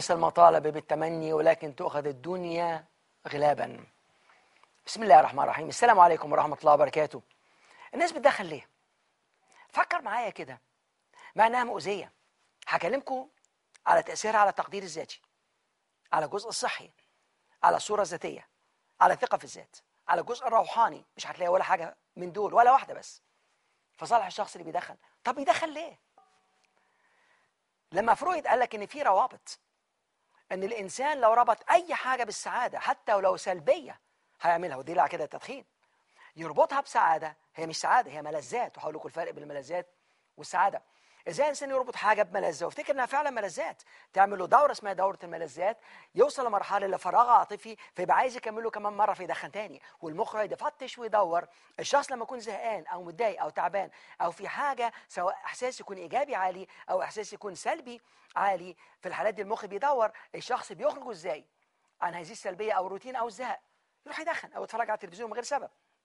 ليس المطالب بالتمني ولكن تؤخذ الدنيا غلابا بسم الله الرحمن الرحيم السلام عليكم ورحمة الله وبركاته الناس بتدخل ليه فكر معايا كده مع انها مؤذية هكلمكم على تأثيرها على التقدير الذاتي على الجزء الصحي على الصورة الذاتية على الثقة في الذات على الجزء الروحاني مش هتلاقي ولا حاجة من دول ولا واحدة بس فصالح الشخص اللي بيدخن طب بيدخن ليه لما فرويد قال لك ان في روابط ان الانسان لو ربط اي حاجه بالسعاده حتى ولو سلبيه هيعملها ودي على كده التدخين يربطها بسعاده هي مش سعاده هي ملذات وهقول لكم الفرق بين الملذات والسعاده ازاي الانسان يربط حاجه بملذه ويفتكر انها فعلا ملذات تعمل له دوره اسمها دوره الملذات يوصل لمرحله لفراغ عاطفي فيبقى عايز يكمله كمان مره فيدخن تاني والمخ يفتش ويدور الشخص لما يكون زهقان او متضايق او تعبان او في حاجه سواء احساس يكون ايجابي عالي او احساس يكون سلبي عالي في الحالات دي المخ بيدور الشخص بيخرجه ازاي عن هذه السلبيه او الروتين او الزهق يروح يدخن او يتفرج على التلفزيون من غير سبب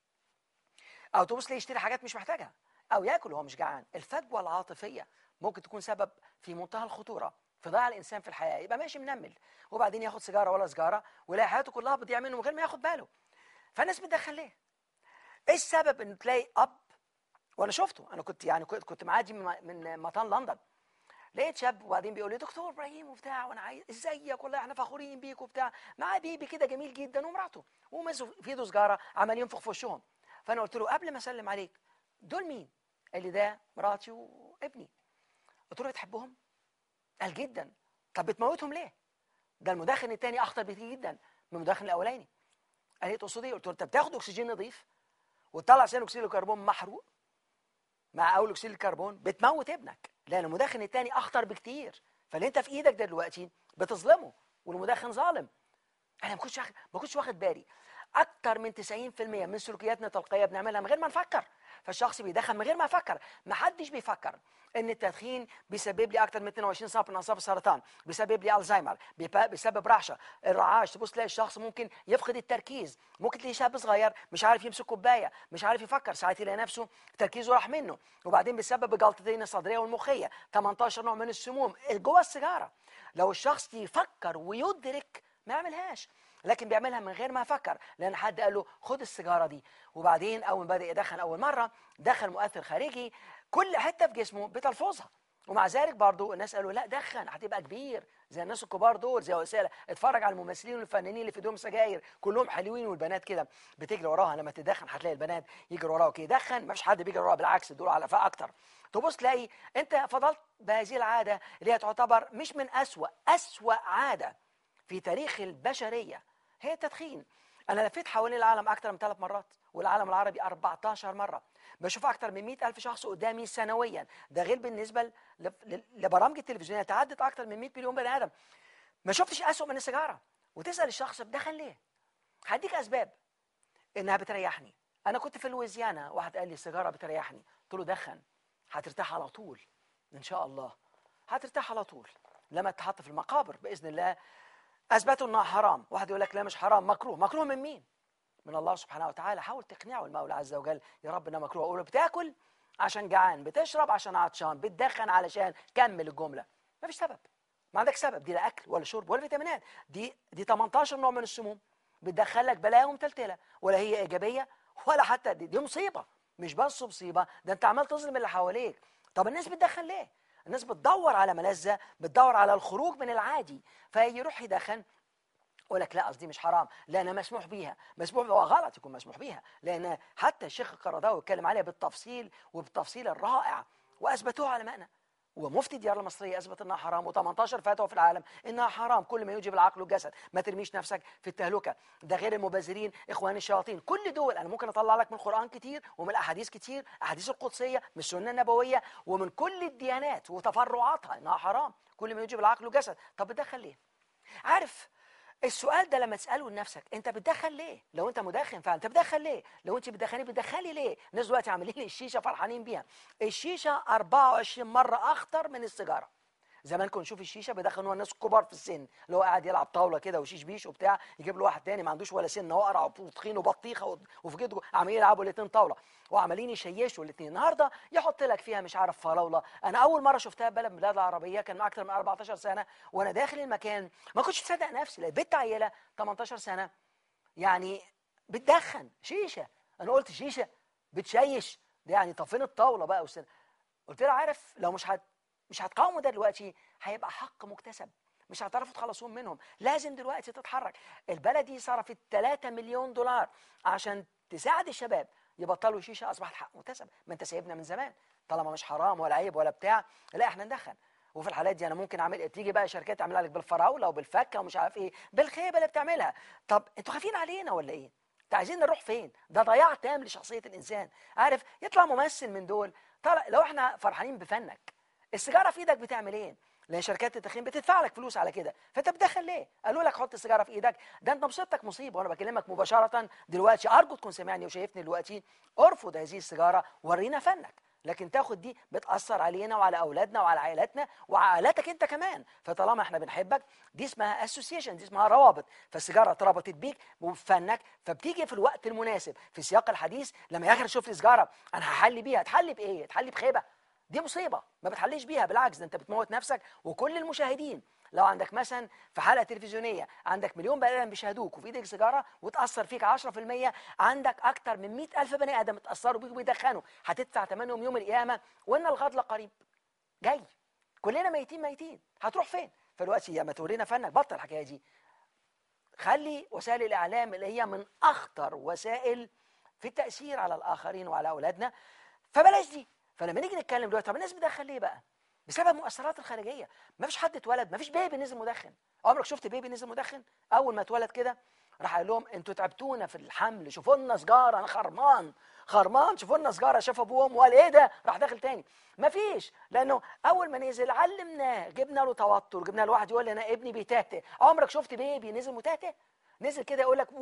او تبص ليه يشتري حاجات مش محتاجها او ياكل وهو مش جعان الفجوه العاطفيه ممكن تكون سبب في منتهى الخطوره في ضياع الانسان في الحياه يبقى ماشي منمل وبعدين ياخد سيجاره ولا سيجاره ويلاقي حياته كلها بتضيع منه من غير ما ياخد باله فالناس بتدخل ليه ايه السبب ان تلاقي اب وانا شفته انا كنت يعني كنت كنت معادي من من مطار لندن لقيت شاب وبعدين بيقول لي دكتور ابراهيم وبتاع وانا عايز ازيك والله احنا فخورين بيك وبتاع معاه بيبي كده جميل جدا ومراته ومسوا في ايده سجاره عمال ينفخ في وشهم فانا قلت له قبل ما اسلم عليك دول مين؟ قال لي ده مراتي وابني قلت له بتحبهم؟ قال جدا طب بتموتهم ليه؟ ده المدخن الثاني اخطر بكتير جدا من المدخن الاولاني قال لي تقصد ايه؟ قلت له انت بتاخد اكسجين نظيف وتطلع ثاني اكسيد الكربون محروق مع اول اكسيد الكربون بتموت ابنك لان المدخن الثاني اخطر بكتير فاللي انت في ايدك ده دلوقتي بتظلمه والمدخن ظالم انا ما كنتش ما كنتش واخد بالي اكتر من 90% من سلوكياتنا التلقائيه بنعملها من غير ما نفكر فالشخص بيدخن من غير ما يفكر ما حدش بيفكر ان التدخين بيسبب لي اكتر من 22 سبب من اصاب السرطان بيسبب لي الزهايمر بيسبب رعشه الرعاش تبص تلاقي الشخص ممكن يفقد التركيز ممكن تلاقي شاب صغير مش عارف يمسك كوبايه مش عارف يفكر ساعات يلاقي نفسه تركيزه راح منه وبعدين بيسبب جلطتين الصدريه والمخيه 18 نوع من السموم جوه السيجاره لو الشخص يفكر ويدرك ما يعملهاش لكن بيعملها من غير ما يفكر لان حد قال له خد السيجاره دي وبعدين اول ما بدا يدخن اول مره دخل مؤثر خارجي كل حته في جسمه بتلفظها ومع ذلك برضو الناس قالوا لا دخن هتبقى كبير زي الناس الكبار دول زي وسائل اتفرج على الممثلين والفنانين اللي في ايدهم سجاير كلهم حلوين والبنات كده بتجري وراها لما تدخن هتلاقي البنات يجري وراها كده دخن ما فيش حد بيجري وراها بالعكس دول على فا اكتر تبص تلاقي انت فضلت بهذه العاده اللي هي تعتبر مش من اسوا اسوا عاده في تاريخ البشريه هي التدخين انا لفيت حوالين العالم اكتر من ثلاث مرات والعالم العربي 14 مره بشوف اكتر من 100 الف شخص قدامي سنويا ده غير بالنسبه لبرامج التلفزيون تعدت اكتر من 100 مليون بني ادم ما شفتش اسوء من السيجاره وتسال الشخص بدخن ليه هديك اسباب انها بتريحني انا كنت في لويزيانا واحد قال لي السيجاره بتريحني قلت له دخن هترتاح على طول ان شاء الله هترتاح على طول لما تحط في المقابر باذن الله اثبتوا انها حرام واحد يقول لك لا مش حرام مكروه مكروه من مين من الله سبحانه وتعالى حاول تقنعه المولى عز وجل يا رب انها مكروه اقول له بتاكل عشان جعان بتشرب عشان عطشان بتدخن علشان كمل الجمله ما فيش سبب ما عندك سبب دي لا اكل ولا شرب ولا فيتامينات دي دي 18 نوع من السموم بتدخلك بلايا ومتلتله ولا هي ايجابيه ولا حتى دي, دي مصيبه مش بس مصيبه ده انت عمال تظلم اللي حواليك طب الناس بتدخن ليه الناس بتدور على ملذة بتدور على الخروج من العادي فيروح يدخن يقول لك لا قصدي مش حرام لانها مسموح بيها مسموح بيها غلط يكون مسموح بيها لان حتى الشيخ القرضاوي اتكلم عليها بالتفصيل وبالتفصيل الرائع واثبتوها علمائنا ومفتي الديار المصرية أثبت أنها حرام و18 فتوى في العالم أنها حرام كل ما يوجب العقل والجسد ما ترميش نفسك في التهلكة ده غير المبذرين إخوان الشياطين كل دول أنا ممكن أطلع لك من القرآن كتير ومن الأحاديث كتير أحاديث القدسية من السنة النبوية ومن كل الديانات وتفرعاتها أنها حرام كل ما يوجب العقل والجسد طب بتدخل ليه عارف السؤال ده لما تساله لنفسك انت بتدخن ليه لو انت مدخن فعلا انت بتدخن ليه لو انت بتدخني بتدخلي ليه الناس دلوقتي عاملين الشيشه فرحانين بيها الشيشه 24 مره اخطر من السيجاره زمان كنا نشوف الشيشه بيدخلوها الناس الكبار في السن اللي هو قاعد يلعب طاوله كده وشيش بيش وبتاع يجيب له واحد تاني ما عندوش ولا سن هو قرع وتخين وبطيخه وفي جده عمالين يلعبوا الاثنين طاوله وعمالين يشيشوا الاثنين النهارده يحط لك فيها مش عارف فراوله انا اول مره شفتها بلد من البلاد العربيه كان اكتر من 14 سنه وانا داخل المكان ما كنتش مصدق نفسي لقيت بنت عيله 18 سنه يعني بتدخن شيشه انا قلت شيشه بتشيش ده يعني طب فين الطاوله بقى والسن قلت لها عارف لو مش هت مش هتقاوموا ده دلوقتي هيبقى حق مكتسب مش هتعرفوا تخلصوهم منهم لازم دلوقتي تتحرك البلد دي صرفت 3 مليون دولار عشان تساعد الشباب يبطلوا شيشه اصبحت حق مكتسب ما انت سايبنا من زمان طالما مش حرام ولا عيب ولا بتاع لا احنا ندخن وفي الحالات دي انا ممكن اعمل تيجي بقى شركات تعملها لك بالفراوله وبالفكه ومش عارف ايه بالخيبه اللي بتعملها طب انتوا خايفين علينا ولا ايه انتوا عايزين نروح فين ده ضياع تام لشخصيه الانسان عارف يطلع ممثل من دول طلع لو احنا فرحانين بفنك السيجاره في ايدك بتعمل ايه لان شركات التدخين بتدفع لك فلوس على كده فانت بتدخن ليه قالوا لك حط السيجاره في ايدك ده انت مصيبتك مصيبه وانا بكلمك مباشره دلوقتي ارجو تكون سامعني وشايفني دلوقتي ارفض هذه السيجاره ورينا فنك لكن تاخد دي بتاثر علينا وعلى اولادنا وعلى عائلاتنا وعائلاتك انت كمان فطالما احنا بنحبك دي اسمها اسوسيشن دي اسمها روابط فالسيجاره اتربطت بيك وبفنك فبتيجي في الوقت المناسب في سياق الحديث لما يا اخي شوف لي سيجاره انا هحلي بيها تحلي بايه تحلي بخيبه دي مصيبه ما بتحليش بيها بالعكس ده انت بتموت نفسك وكل المشاهدين لو عندك مثلا في حلقه تلفزيونيه عندك مليون بني ادم بيشاهدوك وفي ايدك سيجاره وتاثر فيك 10% عندك اكتر من 100000 بني ادم اتاثروا بيك وبيدخنوا هتدفع ثمنهم يوم القيامه وان الغد قريب جاي كلنا ميتين ميتين هتروح فين فدلوقتي يا ما تورينا فنك بطل الحكايه دي خلي وسائل الاعلام اللي هي من اخطر وسائل في التاثير على الاخرين وعلى اولادنا فبلاش دي فلما نيجي نتكلم دلوقتي طب الناس بتدخن ليه بقى بسبب المؤثرات الخارجيه ما فيش حد اتولد ما فيش بيبي نزل مدخن عمرك شفت بيبي نزل مدخن اول ما اتولد كده راح قال لهم انتوا تعبتونا في الحمل شوفوا لنا سجاره انا خرمان خرمان شوفوا لنا سجاره شاف ابوهم وقال ايه ده راح داخل تاني ما فيش لانه اول ما نزل علمناه جبنا له توتر جبنا له واحد يقول لي انا ابني بيتهته عمرك شفت بيبي نزل متهته نزل كده يقول لك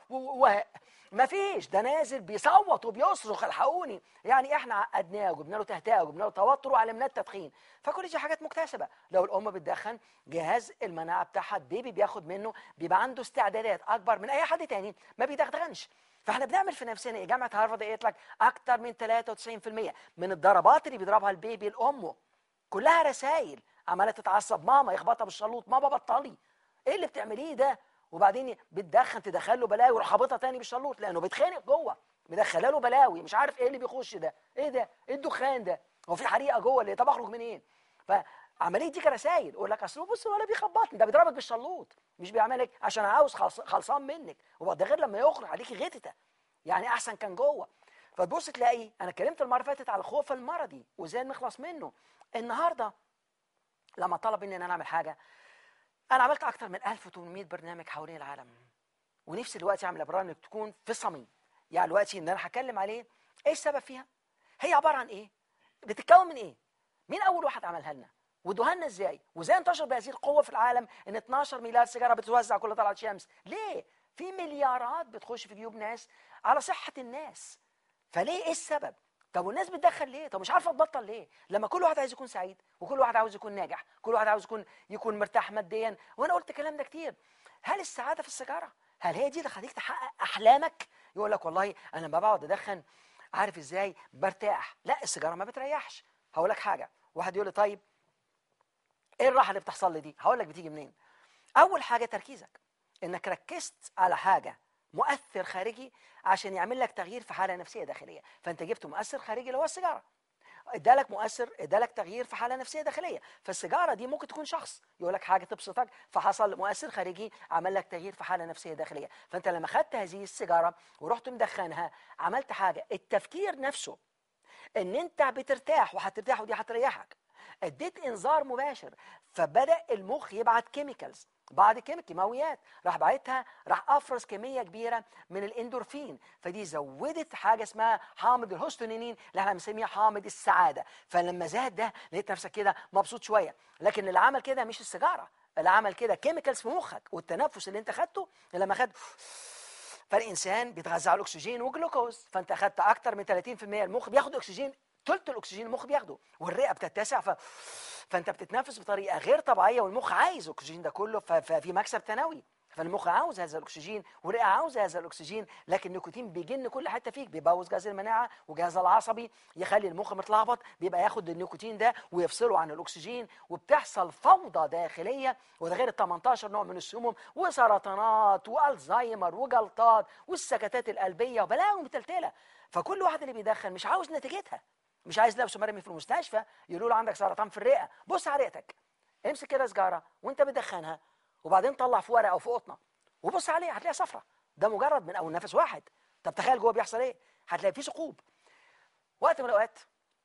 ما فيش ده نازل بيصوت وبيصرخ الحقوني يعني احنا عقدناه وجبنا له تهتاه وجبنا له توتر وعلمناه التدخين فكل دي حاجات مكتسبه لو الام بتدخن جهاز المناعه بتاعها البيبي بياخد منه بيبقى عنده استعدادات اكبر من اي حد تاني ما بيدغدغنش فاحنا بنعمل في نفسنا ايه جامعه هارفارد قالت لك اكتر من 93% من الضربات اللي بيضربها البيبي لامه كلها رسائل عماله تتعصب ماما يخبطها بالشلوط ماما بطلي ايه اللي بتعمليه ده وبعدين بتدخن تدخل له بلاوي ويروح خابطها تاني بالشلوط لانه بيتخانق جوه مدخله له بلاوي مش عارف ايه اللي بيخش ده ايه ده ايه الدخان ده هو في حريقه جوه اللي طب اخرج منين فعمليه دي رسائل يقول لك اصل بص ولا بيخبطني ده بيضربك بالشلوط مش بيعملك عشان عاوز خلصان منك وبعد غير لما يخرج عليكي غتته يعني احسن كان جوه فتبص تلاقي انا اتكلمت المره اللي فاتت على الخوف المرضي وازاي نخلص منه النهارده لما طلب مني ان انا اعمل حاجه انا عملت اكتر من 1800 برنامج حوالين العالم ونفسي دلوقتي اعمل برامج تكون في صميم يعني دلوقتي ان انا هتكلم عليه ايه السبب فيها هي عباره عن ايه بتتكون من ايه مين اول واحد عملها لنا ودوها لنا ازاي وازاي انتشر بهذه القوه في العالم ان 12 مليار سيجاره بتتوزع كل طلعت شمس ليه في مليارات بتخش في جيوب ناس على صحه الناس فليه ايه السبب طب والناس بتدخل ليه طب مش عارفه تبطل ليه لما كل واحد عايز يكون سعيد وكل واحد عاوز يكون ناجح كل واحد عاوز يكون يكون مرتاح ماديا وانا قلت الكلام ده كتير هل السعاده في السيجاره هل هي دي اللي خليك تحقق احلامك يقول لك والله انا لما بقعد ادخن عارف ازاي برتاح لا السيجاره ما بتريحش هقول لك حاجه واحد يقول لي طيب ايه الراحه اللي بتحصل لي دي هقول لك بتيجي منين اول حاجه تركيزك انك ركزت على حاجه مؤثر خارجي عشان يعمل لك تغيير في حاله نفسيه داخليه فانت جبت مؤثر خارجي اللي هو السيجاره ادالك مؤثر ادالك تغيير في حاله نفسيه داخليه فالسيجاره دي ممكن تكون شخص يقول لك حاجه تبسطك فحصل مؤثر خارجي عمل لك تغيير في حاله نفسيه داخليه فانت لما خدت هذه السيجاره ورحت مدخنها عملت حاجه التفكير نفسه ان انت بترتاح وهترتاح ودي هتريحك اديت انذار مباشر فبدا المخ يبعت كيميكالز بعض كيماويات راح بعتها راح افرز كميه كبيره من الاندورفين فدي زودت حاجه اسمها حامض الهستونينين اللي احنا بنسميها حامض السعاده فلما زاد ده لقيت نفسك كده مبسوط شويه لكن اللي عمل كده مش السيجاره اللي عمل كده كيميكالز في مخك والتنفس اللي انت خدته لما خد فالانسان بيتغذى على الاكسجين وجلوكوز فانت اخدت اكتر من 30% المخ بياخد اكسجين ثلث الاكسجين المخ بياخده والرئه بتتسع ف فانت بتتنفس بطريقه غير طبيعيه والمخ عايز الاكسجين ده كله ففي مكسب ثانوي فالمخ عاوز هذا الاكسجين والرئه عاوز هذا الاكسجين لكن النيكوتين بيجن كل حته فيك بيبوظ جهاز المناعه وجهاز العصبي يخلي المخ متلخبط بيبقى ياخد النيكوتين ده ويفصله عن الاكسجين وبتحصل فوضى داخليه وده غير ال 18 نوع من السموم وسرطانات والزهايمر وجلطات والسكتات القلبيه وبلاوي متلتله فكل واحد اللي بيدخن مش عاوز نتيجتها مش عايز نفسه مرمي في المستشفى يقولوا له عندك سرطان في الرئه بص على رئتك امسك كده سجاره وانت بتدخنها وبعدين طلع في ورقه او في قطنه وبص عليها هتلاقيها صفرة ده مجرد من اول نفس واحد طب تخيل جوه بيحصل ايه هتلاقي فيه ثقوب وقت من الاوقات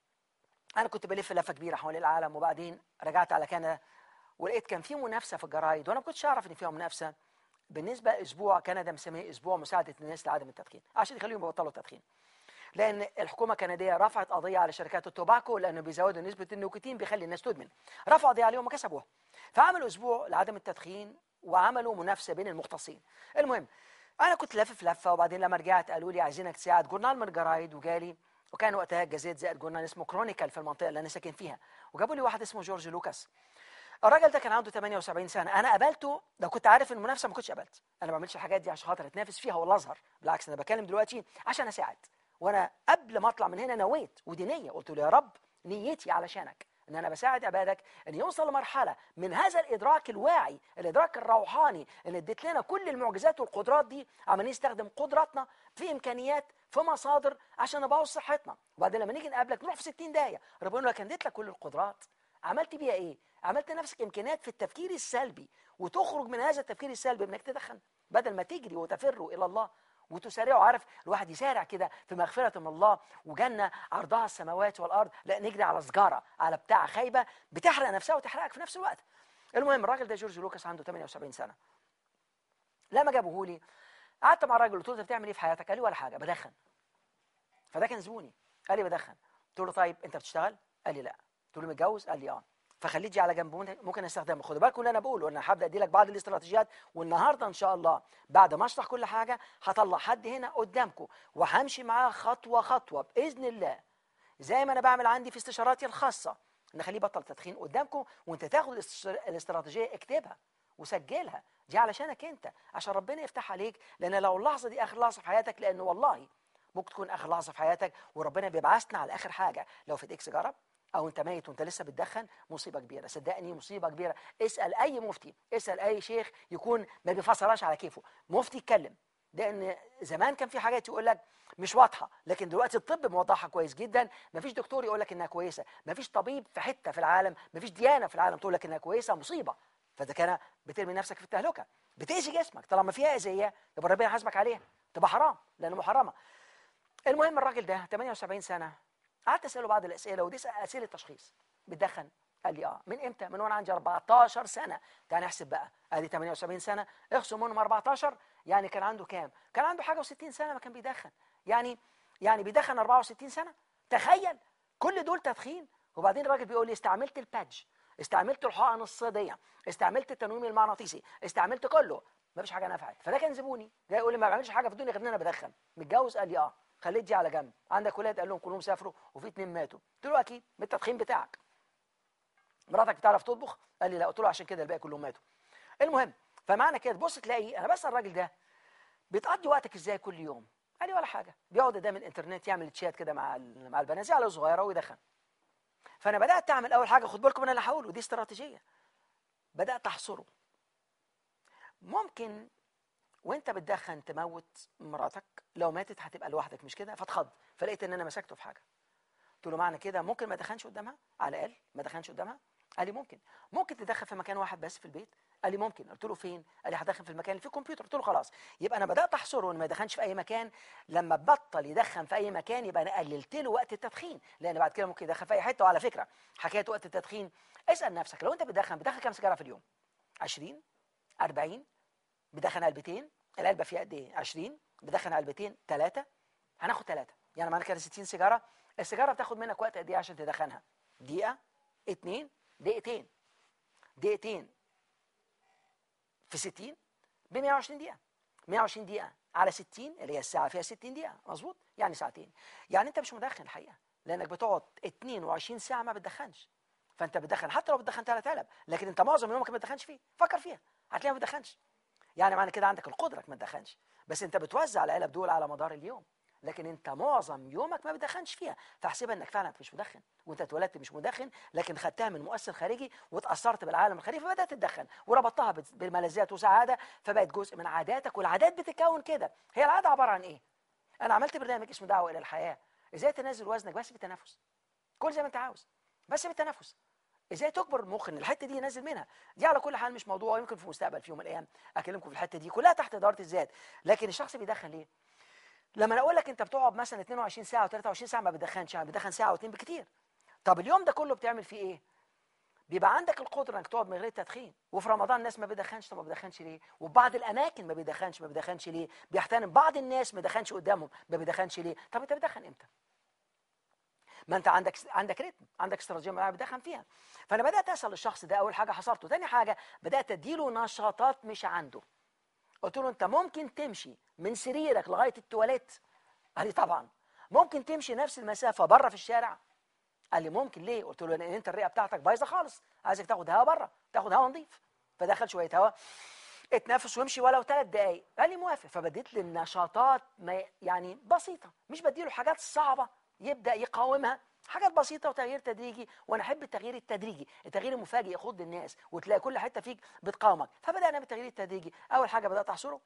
انا كنت بلف لفه كبيره حوالين العالم وبعدين رجعت على كندا ولقيت كان في منافسه في الجرايد وانا ما كنتش اعرف ان فيها منافسه بالنسبه اسبوع كندا مسميه اسبوع مساعده الناس لعدم التدخين عشان يخليهم يبطلوا التدخين لان الحكومه الكنديه رفعت قضيه على شركات التوباكو لانه بيزودوا نسبه النيكوتين بيخلي الناس تدمن رفعوا قضيه عليهم وكسبوها فعملوا اسبوع لعدم التدخين وعملوا منافسه بين المختصين المهم انا كنت لافف لفه وبعدين لما رجعت قالوا لي عايزينك تساعد جورنال من الجرايد وجالي وكان وقتها جازيت زائد جورنال اسمه كرونيكال في المنطقه اللي انا ساكن فيها وجابوا لي واحد اسمه جورج لوكاس الراجل ده كان عنده 78 سنه انا قابلته لو كنت عارف المنافسه ما كنتش قابلت انا ما بعملش الحاجات دي عشان خاطر اتنافس فيها ولا اظهر بالعكس انا بكلم دلوقتي عشان اساعد وانا قبل ما اطلع من هنا نويت ودي نيه قلت له يا رب نيتي علشانك ان انا بساعد عبادك ان يوصل لمرحله من هذا الادراك الواعي الادراك الروحاني ان اديت لنا كل المعجزات والقدرات دي عمالين نستخدم قدراتنا في امكانيات في مصادر عشان نبوظ صحتنا وبعدين لما نيجي نقابلك نروح في 60 دقيقه ربنا يقول لك اديت لك كل القدرات عملت بيها ايه عملت لنفسك امكانيات في التفكير السلبي وتخرج من هذا التفكير السلبي بانك تدخن بدل ما تجري وتفر الى الله وتسارعوا عارف الواحد يسارع كده في مغفرة من الله وجنة عرضها السماوات والأرض لا نجري على سجارة على بتاع خايبة بتحرق نفسها وتحرقك في نفس الوقت المهم الراجل ده جورج لوكاس عنده 78 سنة لما جابوه لي قعدت مع الراجل قلت له انت بتعمل ايه في حياتك؟ قال لي ولا حاجة بدخن فده كان زبوني قال لي بدخن قلت له طيب انت بتشتغل؟ قال لي لا قلت له متجوز؟ قال لي اه فخليه يجي على جنب ممكن استخدمه خدوا بالكم اللي انا بقوله انا هبدا ادي لك بعض الاستراتيجيات والنهارده ان شاء الله بعد ما اشرح كل حاجه هطلع حد هنا قدامكم وهمشي معاه خطوه خطوه باذن الله زي ما انا بعمل عندي في استشاراتي الخاصه نخليه بطل تدخين قدامكم وانت تاخد الاستراتيجيه اكتبها وسجلها دي علشانك انت عشان ربنا يفتح عليك لان لو اللحظه دي اخر لحظه في حياتك لانه والله ممكن تكون اخر لحظه في حياتك وربنا بيبعثنا على اخر حاجه لو في ايديك سيجاره او انت ميت وانت لسه بتدخن مصيبه كبيره صدقني مصيبه كبيره اسال اي مفتي اسال اي شيخ يكون ما بيفسرهاش على كيفه مفتي يتكلم لان زمان كان في حاجات يقول لك مش واضحه لكن دلوقتي الطب موضحها كويس جدا مفيش دكتور يقول لك انها كويسه مفيش طبيب في حته في العالم مفيش ديانه في العالم تقول لك انها كويسه مصيبه فده كان بترمي نفسك في التهلكه بتاذي جسمك طالما فيها اذيه يبقى ربنا يحاسبك عليها تبقى حرام لانه محرمه المهم الراجل ده 78 سنه قعدت اساله بعض الاسئله ودي اسئله تشخيص بتدخن قال لي اه من امتى من وانا عندي 14 سنه تعالى نحسب بقى ادي 78 سنه اخصم منهم 14 يعني كان عنده كام كان عنده حاجه و60 سنه ما كان بيدخن يعني يعني بيدخن 64 سنه تخيل كل دول تدخين وبعدين الراجل بيقول لي استعملت البادج استعملت الحقن الصيديه استعملت التنويم المغناطيسي استعملت كله ما فيش حاجه نفعت فده كان زبوني جاي يقول لي ما بعملش حاجه في الدنيا غير ان انا بدخن متجوز قال لي اه خليت دي على جنب عندك ولاد قال لهم كلهم سافروا وفي اتنين ماتوا قلت له اكيد من التدخين بتاعك مراتك بتعرف تطبخ قال لي لا قلت له عشان كده الباقي كلهم ماتوا المهم فمعنى كده تبص تلاقي انا بسال الراجل ده بتقضي وقتك ازاي كل يوم قال لي ولا حاجه بيقعد قدام الانترنت يعمل تشات كده مع مع البنات زي على صغيره ويدخن فانا بدات اعمل اول حاجه خد بالكم من اللي هقوله دي استراتيجيه بدات احصره ممكن وانت بتدخن تموت مراتك لو ماتت هتبقى لوحدك مش كده فاتخض فلقيت ان انا مسكته في حاجه قلت له معنى كده ممكن ما ادخنش قدامها على الاقل ما ادخنش قدامها قال لي ممكن ممكن تدخن في مكان واحد بس في البيت قال لي ممكن قلت له فين قال لي هدخن في المكان اللي فيه كمبيوتر قلت له خلاص يبقى انا بدات احصره انه ما يدخنش في اي مكان لما بطل يدخن في اي مكان يبقى انا قللت له وقت التدخين لان بعد كده ممكن يدخن في اي حته وعلى فكره حكايه وقت التدخين اسال نفسك لو انت بتدخن بتدخن كام سيجاره في اليوم 20 40 بدخن علبتين العلبه فيها قد ايه 20 بدخن علبتين ثلاثه هناخد ثلاثه يعني معنى كده 60 سيجاره السيجاره بتاخد منك وقت قد ايه عشان تدخنها دقيقه اثنين دقيقتين دقيقتين في 60 ب 120 دقيقه 120 دقيقه على 60 اللي هي الساعه فيها 60 دقيقه مظبوط يعني ساعتين يعني انت مش مدخن الحقيقه لانك بتقعد 22 ساعه ما بتدخنش فانت بتدخن حتى لو بتدخن ثلاث علب لكن انت معظم يومك ما بتدخنش فيه فكر فيها هتلاقيها ما بتدخنش يعني معنى كده عندك القدره ما تدخنش بس انت بتوزع العلب دول على مدار اليوم لكن انت معظم يومك ما بتدخنش فيها فاحسبها انك فعلا مش مدخن وانت اتولدت مش مدخن لكن خدتها من مؤثر خارجي واتاثرت بالعالم الخارجي فبدات تدخن وربطتها بالملذات وسعاده فبقت جزء من عاداتك والعادات بتتكون كده هي العاده عباره عن ايه انا عملت برنامج اسمه دعوه الى الحياه ازاي تنزل وزنك بس بالتنفس كل زي ما انت عاوز بس بالتنفس ازاي تكبر المخ ان الحته دي ينزل منها دي على كل حال مش موضوع يمكن في المستقبل في يوم من الايام اكلمكم في الحته دي كلها تحت اداره الذات لكن الشخص بيدخن ليه لما انا اقول لك انت بتقعد مثلا 22 ساعه و23 ساعه ما بتدخنش يعني بتدخن ساعه واثنين بكتير طب اليوم ده كله بتعمل فيه ايه بيبقى عندك القدره انك تقعد من غير تدخين وفي رمضان الناس ما بيدخنش طب ما بيدخنش ليه وفي بعض الاماكن ما بيدخنش ما بيدخنش ليه بيحترم بعض الناس ما بيدخنش قدامهم ما بيدخنش ليه طب انت بتدخن امتى ما انت عندك عندك رتم عندك استراتيجيه معينه بتدخن فيها فانا بدات اسال الشخص ده اول حاجه حصرته ثاني حاجه بدات اديله نشاطات مش عنده قلت له انت ممكن تمشي من سريرك لغايه التواليت قال لي طبعا ممكن تمشي نفس المسافه بره في الشارع قال لي ممكن ليه قلت له لان انت الرئه بتاعتك بايظه خالص عايزك تاخد هواء بره تاخد هواء نظيف فدخل شويه هواء اتنفس وامشي ولو ثلاث دقايق قال لي موافق فبديت له النشاطات ما يعني بسيطه مش بديله حاجات صعبه يبدا يقاومها حاجات بسيطه وتغيير تدريجي وانا احب التغيير التدريجي التغيير المفاجئ يخض الناس وتلاقي كل حته فيك بتقاومك فبدانا بالتغيير التدريجي اول حاجه بدات احصره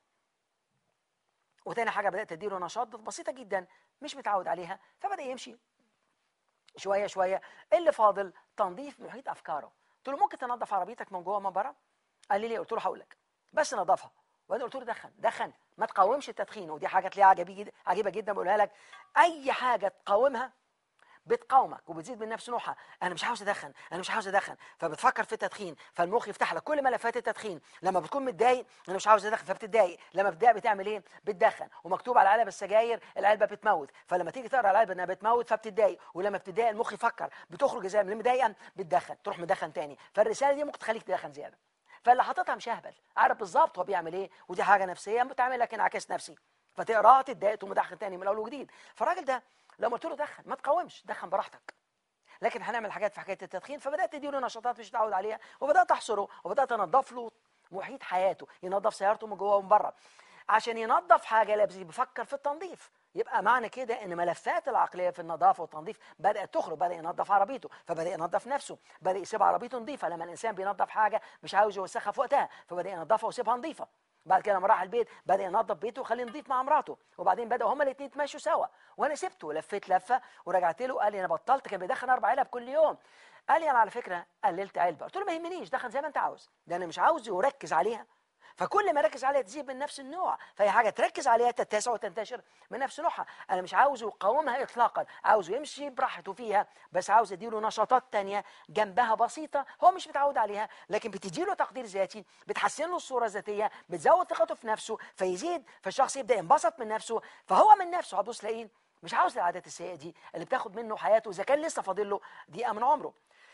وتاني حاجه بدات اديله نشاط بسيطه جدا مش متعود عليها فبدا يمشي شويه شويه اللي فاضل تنظيف محيط افكاره قلت له ممكن تنظف عربيتك من جوه من بره قال لي ليه قلت له هقول لك بس نظفها وبعدين قلت له دخن دخن ما تقاومش التدخين ودي حاجه تلاقيها عجيبه جدا عجيبه جدا بقولها لك اي حاجه تقاومها بتقاومك وبتزيد من نفس نوعها انا مش عاوز ادخن انا مش عاوز ادخن فبتفكر في التدخين فالمخ يفتح لك كل ملفات التدخين لما بتكون متضايق انا مش عاوز ادخن فبتتضايق لما بتضايق بتعمل ايه بتدخن ومكتوب على علب السجاير العلبه بتموت فلما تيجي تقرا العلبه انها بتموت فبتتضايق ولما بتتضايق المخ يفكر بتخرج ازاي من مضايقه بتدخن تروح مدخن تاني فالرساله دي ممكن تخليك تدخن زياده فاللي حاططها مش اهبل عارف بالظبط هو بيعمل ايه ودي حاجه نفسيه بتعمل لك انعكاس نفسي فتقراها تتضايق تقوم مدخن تاني من اول وجديد فالراجل ده لما قلت له دخن ما تقاومش دخن براحتك لكن هنعمل حاجات في حكايه التدخين فبدات اديله نشاطات مش متعود عليها وبدات احصره وبدات انظف له محيط حياته ينظف سيارته من جوه ومن بره عشان ينظف حاجه لازم بيفكر في التنظيف يبقى معنى كده ان ملفات العقليه في النظافه والتنظيف بدات تخرج بدا ينظف عربيته فبدا ينظف نفسه بدا يسيب عربيته نظيفه لما الانسان بينظف حاجه مش عاوز يوسخها في وقتها فبدا ينظفها ويسيبها نظيفه بعد كده لما راح البيت بدا ينظف بيته وخليه نظيف مع مراته وبعدين بداوا هما الاثنين يتمشوا سوا وانا سبته ولفيت لفه ورجعت له قال لي انا بطلت كان بيدخن اربع علب كل يوم قال لي انا على فكره قللت علبه قلت له ما يهمنيش دخن زي ما انت عاوز ده انا مش عاوز يركز عليها فكل ما ركز عليها تزيد من نفس النوع فهي حاجه تركز عليها تتسع وتنتشر من نفس نوعها انا مش عاوزه يقاومها اطلاقا عاوزه يمشي براحته فيها بس عاوز اديله نشاطات تانية جنبها بسيطه هو مش متعود عليها لكن بتديله تقدير ذاتي بتحسن له الصوره الذاتيه بتزود ثقته في نفسه فيزيد فالشخص يبدا ينبسط من نفسه فهو من نفسه هتبص تلاقيه مش عاوز العادات السيئه دي اللي بتاخد منه حياته اذا كان لسه فاضل له دقيقه من عمره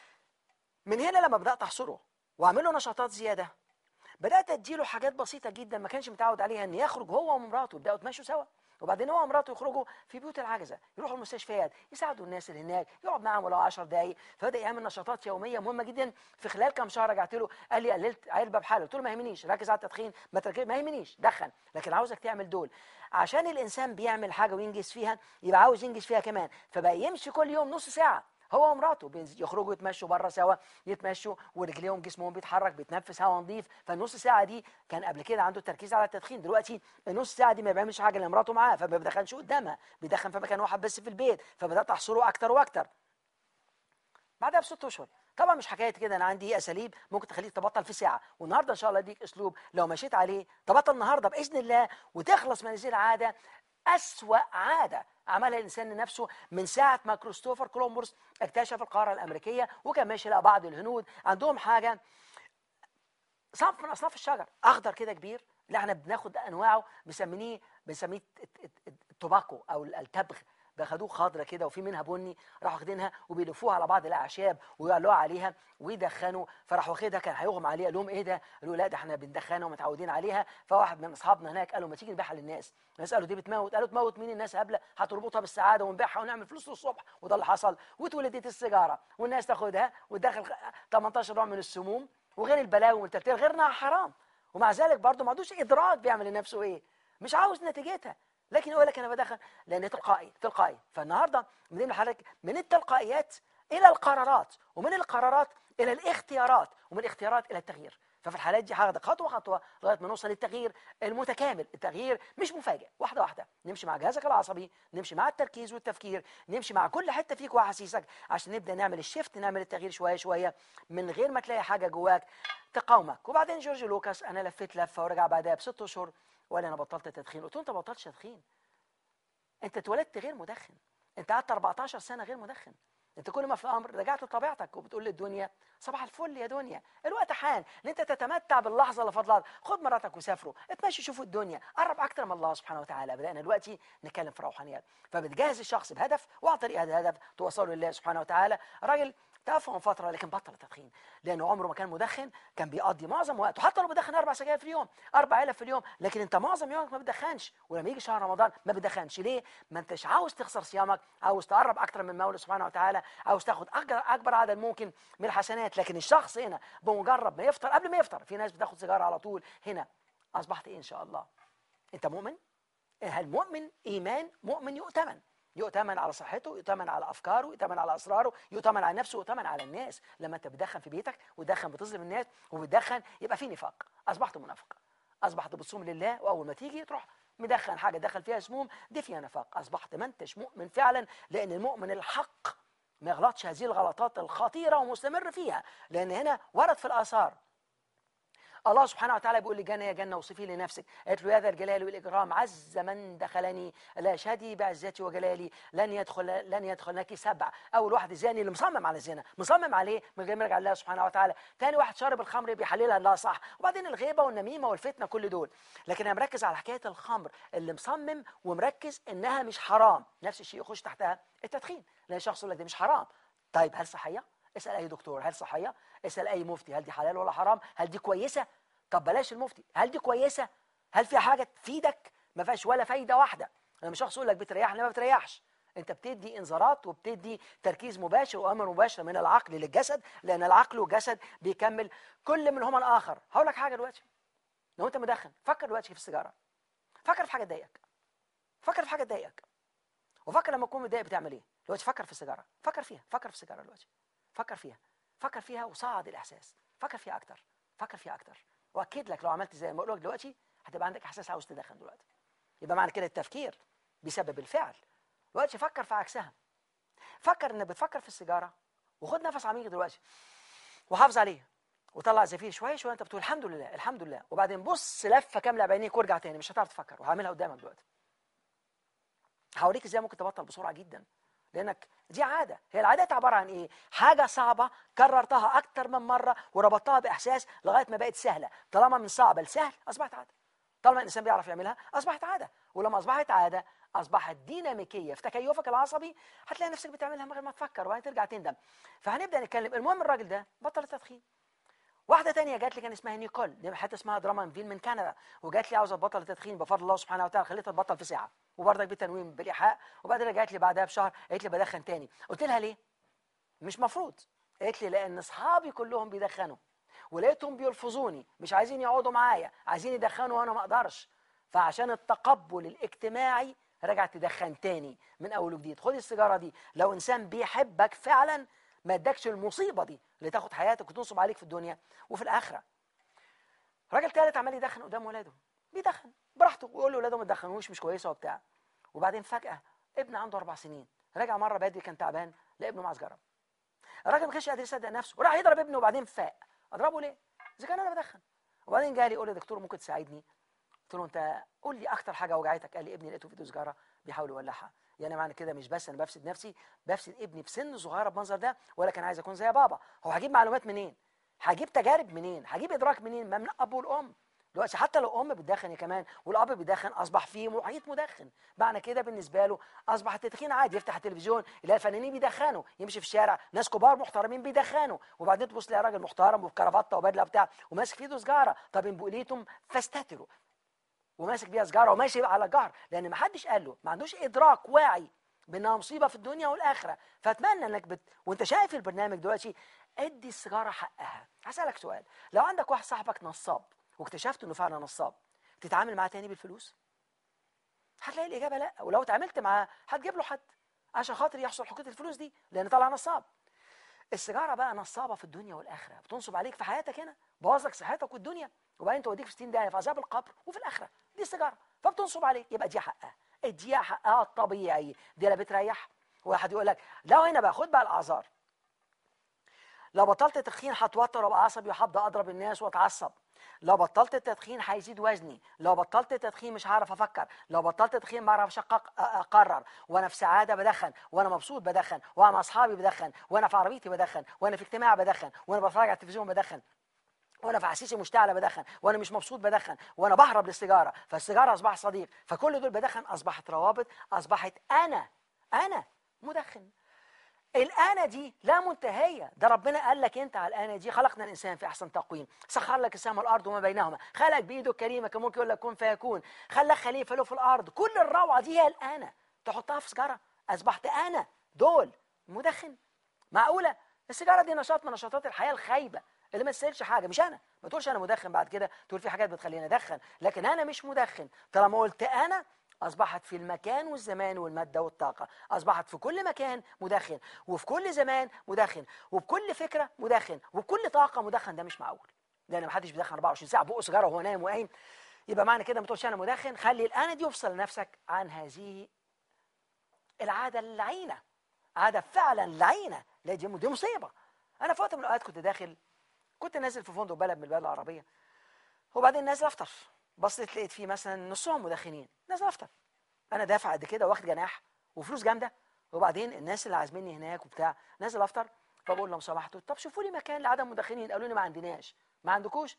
من هنا لما بدات احصره واعمل له نشاطات زياده بدات اديله حاجات بسيطه جدا ما كانش متعود عليها ان يخرج هو ومراته يبداوا يتمشوا سوا وبعدين هو ومراته يخرجوا في بيوت العجزه يروحوا المستشفيات يساعدوا الناس اللي هناك يقعد معاهم ولو 10 دقائق فبدا يعمل نشاطات يوميه مهمه جدا في خلال كام شهر رجعت له قال لي قللت علبه بحاله قلت له ما يهمنيش ركز على التدخين ما تركز ما يهمنيش دخن لكن عاوزك تعمل دول عشان الانسان بيعمل حاجه وينجز فيها يبقى عاوز ينجز فيها كمان فبقى يمشي كل يوم نص ساعه هو ومراته يخرجوا يتمشوا بره سوا يتمشوا ورجليهم جسمهم بيتحرك بيتنفس هواء نظيف فالنص ساعه دي كان قبل كده عنده تركيز على التدخين دلوقتي النص ساعه دي ما بيعملش حاجه لمراته معاه فما بيدخنش قدامها بيدخن في مكان واحد بس في البيت فبدات احصره اكتر واكتر بعدها بست اشهر طبعا مش حكايه كده انا عندي اساليب ممكن تخليك تبطل في ساعه والنهارده ان شاء الله اديك اسلوب لو مشيت عليه تبطل النهارده باذن الله وتخلص من هذه العاده أسوأ عادة عملها الإنسان لنفسه من ساعة ما كريستوفر كولومبوس اكتشف القارة الأمريكية وكان ماشي لقى بعض الهنود عندهم حاجة صنف من أصناف الشجر أخضر كده كبير اللي احنا بناخد أنواعه بنسميه بنسميه التوباكو أو التبغ خدوه خضره كده وفي منها بني راحوا واخدينها وبيلفوها على بعض الاعشاب ويعلقوا عليها ويدخنوا فراح واخدها كان هيغمى عليه قال لهم ايه ده؟ قالوا لا ده احنا بندخنها ومتعودين عليها فواحد من اصحابنا هناك قالوا ما تيجي نبيعها للناس الناس قالوا دي بتموت قالوا تموت مين الناس هبله هتربطها بالسعاده ونبيعها ونعمل فلوس للصبح وده اللي حصل واتولدت السيجاره والناس تاخدها وتدخل 18 نوع من السموم وغير البلاوي والترتيب غير انها حرام ومع ذلك برضه ما عندوش ادراك بيعمل لنفسه ايه مش عاوز نتيجتها لكن يقول لك انا بدخل لان تلقائي تلقائي فالنهارده من حضرتك من التلقائيات الى القرارات ومن القرارات الى الاختيارات ومن الاختيارات الى التغيير ففي الحالات دي هاخد خطوه خطوه لغايه ما نوصل للتغيير المتكامل التغيير مش مفاجئ واحده واحده نمشي مع جهازك العصبي نمشي مع التركيز والتفكير نمشي مع كل حته فيك واحاسيسك عشان نبدا نعمل الشيفت نعمل التغيير شويه شويه من غير ما تلاقي حاجه جواك تقاومك وبعدين جورج لوكاس انا لفيت لفه ورجع بعدها بست اشهر ولا انا بطلت تدخين قلت له انت بطلتش تدخين انت اتولدت غير مدخن انت قعدت 14 سنه غير مدخن انت كل ما في امر رجعت لطبيعتك وبتقول للدنيا صباح الفل يا دنيا الوقت حان ان انت تتمتع باللحظه اللي فضلها خد مراتك وسافروا اتمشوا شوفوا الدنيا قرب اكتر من الله سبحانه وتعالى بدانا دلوقتي نتكلم في روحانيات فبتجهز الشخص بهدف وعن طريق هذا الهدف توصله لله سبحانه وتعالى راجل توفى من فتره لكن بطل التدخين لانه عمره ما كان مدخن كان بيقضي معظم وقته حتى لو بيدخن اربع سجاير في اليوم اربع علب في اليوم لكن انت معظم يومك ما بتدخنش ولما يجي شهر رمضان ما بتدخنش ليه ما انتش عاوز تخسر صيامك عاوز تقرب اكتر من مولى سبحانه وتعالى عاوز تاخد اكبر اكبر عدد ممكن من الحسنات لكن الشخص هنا بمجرد ما يفطر قبل ما يفطر في ناس بتاخد سيجاره على طول هنا اصبحت ايه ان شاء الله انت مؤمن هل مؤمن ايمان مؤمن يؤتمن يؤتمن على صحته يؤتمن على افكاره يؤتمن على اسراره يؤتمن على نفسه يؤتمن على الناس لما انت بتدخن في بيتك وتدخن بتظلم الناس وبتدخن يبقى في نفاق اصبحت منافق اصبحت بتصوم لله واول ما تيجي تروح مدخن حاجه دخل فيها سموم دي فيها نفاق اصبحت ما انتش مؤمن فعلا لان المؤمن الحق ما يغلطش هذه الغلطات الخطيره ومستمر فيها لان هنا ورد في الاثار الله سبحانه وتعالى بيقول لجنة يا جنة وصفي لنفسك قالت له يا ذا الجلال والإكرام عز من دخلني لا شهدي بعزتي وجلالي لن يدخل لن يدخلنك سبع أول واحد زاني اللي مصمم على الزنا مصمم عليه من غير ما يرجع لله سبحانه وتعالى ثاني واحد شارب الخمر بيحللها لا صح وبعدين الغيبة والنميمة والفتنة كل دول لكن أنا مركز على حكاية الخمر اللي مصمم ومركز إنها مش حرام نفس الشيء يخش تحتها التدخين لأن الشخص يقول لك دي مش حرام طيب هل صحية؟ اسال اي دكتور هل صحيه اسال اي مفتي هل دي حلال ولا حرام هل دي كويسه طب بلاش المفتي هل دي كويسه هل فيها حاجه تفيدك ما فيهاش ولا فايده واحده انا مش شخص يقول لك بتريحني ما بتريحش انت بتدي انذارات وبتدي تركيز مباشر وامر مباشر من العقل للجسد لان العقل والجسد بيكمل كل منهما الاخر هقول لك حاجه دلوقتي لو انت مدخن فكر دلوقتي في السيجاره فكر في حاجه تضايقك فكر في حاجه تضايقك وفكر لما تكون متضايق بتعمل ايه دلوقتي فكر في السيجاره فكر فيها فكر في السيجاره دلوقتي فكر فيها فكر فيها وصعد الاحساس فكر فيها اكتر فكر فيها اكتر واكد لك لو عملت زي ما بقول لك دلوقتي هتبقى عندك احساس عاوز تدخن دلوقتي يبقى معنى كده التفكير بيسبب الفعل دلوقتي فكر في عكسها فكر انك بتفكر في السيجاره وخد نفس عميق دلوقتي وحافظ عليه وطلع زفير شويه شويه انت بتقول الحمد لله الحمد لله وبعدين بص لفه كامله بعينيك وارجع تاني مش هتعرف تفكر وهعملها قدامك دلوقتي هوريك ازاي ممكن تبطل بسرعه جدا لانك دي عاده هي العادات عباره عن ايه حاجه صعبه كررتها اكتر من مره وربطتها باحساس لغايه ما بقت سهله طالما من صعب لسهل اصبحت عاده طالما الانسان بيعرف يعملها اصبحت عاده ولما اصبحت عاده اصبحت ديناميكيه في تكيفك العصبي هتلاقي نفسك بتعملها من غير ما تفكر وبعدين ترجع تندم فهنبدا نتكلم المهم الراجل ده بطل التدخين واحده تانية جات لي كان اسمها نيكول دي حتى اسمها درامانفيل من كندا وجات لي عاوزه تبطل التدخين بفضل الله سبحانه وتعالى خليتها تبطل في ساعه وبرضك بتنويم بالايحاء وبعدين رجعت لي بعدها بشهر قالت لي بدخن تاني قلت لها ليه مش مفروض قالت لي لان اصحابي كلهم بيدخنوا ولقيتهم بيلفظوني مش عايزين يقعدوا معايا عايزين يدخنوا وانا ما اقدرش فعشان التقبل الاجتماعي رجعت تدخن تاني من اول وجديد خد السيجاره دي لو انسان بيحبك فعلا ما ادكش المصيبه دي اللي تاخد حياتك وتنصب عليك في الدنيا وفي الاخره راجل تالت عمال يدخن قدام ولاده بيدخن براحته ويقول لاولاده ما تدخنوش مش كويسه وبتاع وبعدين فجاه ابن عنده اربع سنين رجع مره بدري كان تعبان لقى ابنه مع سجاره الراجل ما كانش قادر يصدق نفسه وراح يضرب ابنه وبعدين فاق اضربه ليه؟ اذا كان انا بدخن وبعدين جالي يقول لي دكتور ممكن تساعدني قلت له انت قول لي اكتر حاجه وجعتك قال لي ابني لقيته في ايده سجاره بيحاول يولعها يعني معنى كده مش بس انا بفسد نفسي بفسد ابني بسن صغيره بالمنظر ده ولا كان عايز اكون زي بابا هو هجيب معلومات منين هجيب تجارب منين هجيب ادراك منين ما من الاب والام دلوقتي حتى لو ام بتدخن كمان والاب بيدخن اصبح في محيط مدخن معنى كده بالنسبه له اصبح التدخين عادي يفتح التلفزيون يلاقي الفنانين بيدخنوا يمشي في الشارع ناس كبار محترمين بيدخنوا وبعدين تبص تلاقي راجل محترم وبكرافته وبدله بتاع وماسك في ايده سجاره طب ان بقوليتم فاستتروا وماسك بيها سجاره وماشي على الجهر لان ما حدش قال له ما عندوش ادراك واعي بانها مصيبه في الدنيا والاخره فاتمنى انك بت... وانت شايف البرنامج دلوقتي ادي السيجاره حقها هسالك سؤال لو عندك واحد صاحبك نصاب واكتشفت انه فعلا نصاب تتعامل معاه تاني بالفلوس هتلاقي الاجابه لا ولو اتعاملت معاه هتجيب له حد عشان خاطر يحصل حقوق الفلوس دي لان طلع نصاب السيجاره بقى نصابه في الدنيا والاخره بتنصب عليك في حياتك هنا بوظ لك صحتك والدنيا وبعدين توديك في 60 داهيه في عذاب القبر وفي الاخره دي السيجاره فبتنصب عليك يبقى دي حقها اديها حقها الطبيعي دي لا بتريح واحد يقول لك لو هنا بقى خد بقى الاعذار لو بطلت تدخين هتوتر وابقى عصبي وهبدا اضرب الناس واتعصب لو بطلت التدخين هيزيد وزني لو بطلت التدخين مش هعرف افكر لو بطلت التدخين ما اعرفش اقرر وانا في سعاده بدخن وانا مبسوط بدخن وانا مع اصحابي بدخن وانا في عربيتي بدخن وانا في اجتماع بدخن وانا بتفرج على التلفزيون بدخن وانا في حسيسي مشتعله بدخن وانا مش مبسوط بدخن وانا بهرب للسيجاره فالسيجاره اصبحت صديق فكل دول بدخن اصبحت روابط اصبحت انا انا مدخن الآنة دي لا منتهية ده ربنا قال لك أنت على الآنة دي خلقنا الإنسان في أحسن تقويم سخر لك السماء والأرض وما بينهما خلق بإيده الكريمة كان ممكن يقول لك كن فيكون خلق خليفة له في الأرض كل الروعة دي هي الآنة تحطها في سجارة أصبحت أنا دول مدخن معقولة السيجارة دي نشاط من نشاطات الحياة الخايبة اللي ما تسالش حاجه مش انا ما تقولش انا مدخن بعد كده تقول في حاجات بتخليني ادخن لكن انا مش مدخن طالما قلت انا أصبحت في المكان والزمان والمادة والطاقة أصبحت في كل مكان مدخن وفي كل زمان مدخن وبكل فكرة مدخن وبكل طاقة مدخن ده مش معقول لأن ما حدش بيدخن 24 ساعة بقه سيجارة وهو نايم وقايم يبقى معنى كده ما تقولش أنا مدخن خلي الآن دي يفصل نفسك عن هذه العادة اللعينة عادة فعلا لعينة لا دي دي مصيبة أنا في وقت من الأوقات كنت داخل كنت نازل في فندق بلد من البلاد العربية وبعدين نازل أفطر بصيت لقيت فيه مثلا نصهم مدخنين ناس افطر انا دافع قد كده واخد جناح وفلوس جامده وبعدين الناس اللي عازميني هناك وبتاع نازل افطر فبقول لهم سمحتوا طب شوفوا لي مكان لعدم مدخنين قالوا لي ما عندناش ما عندكوش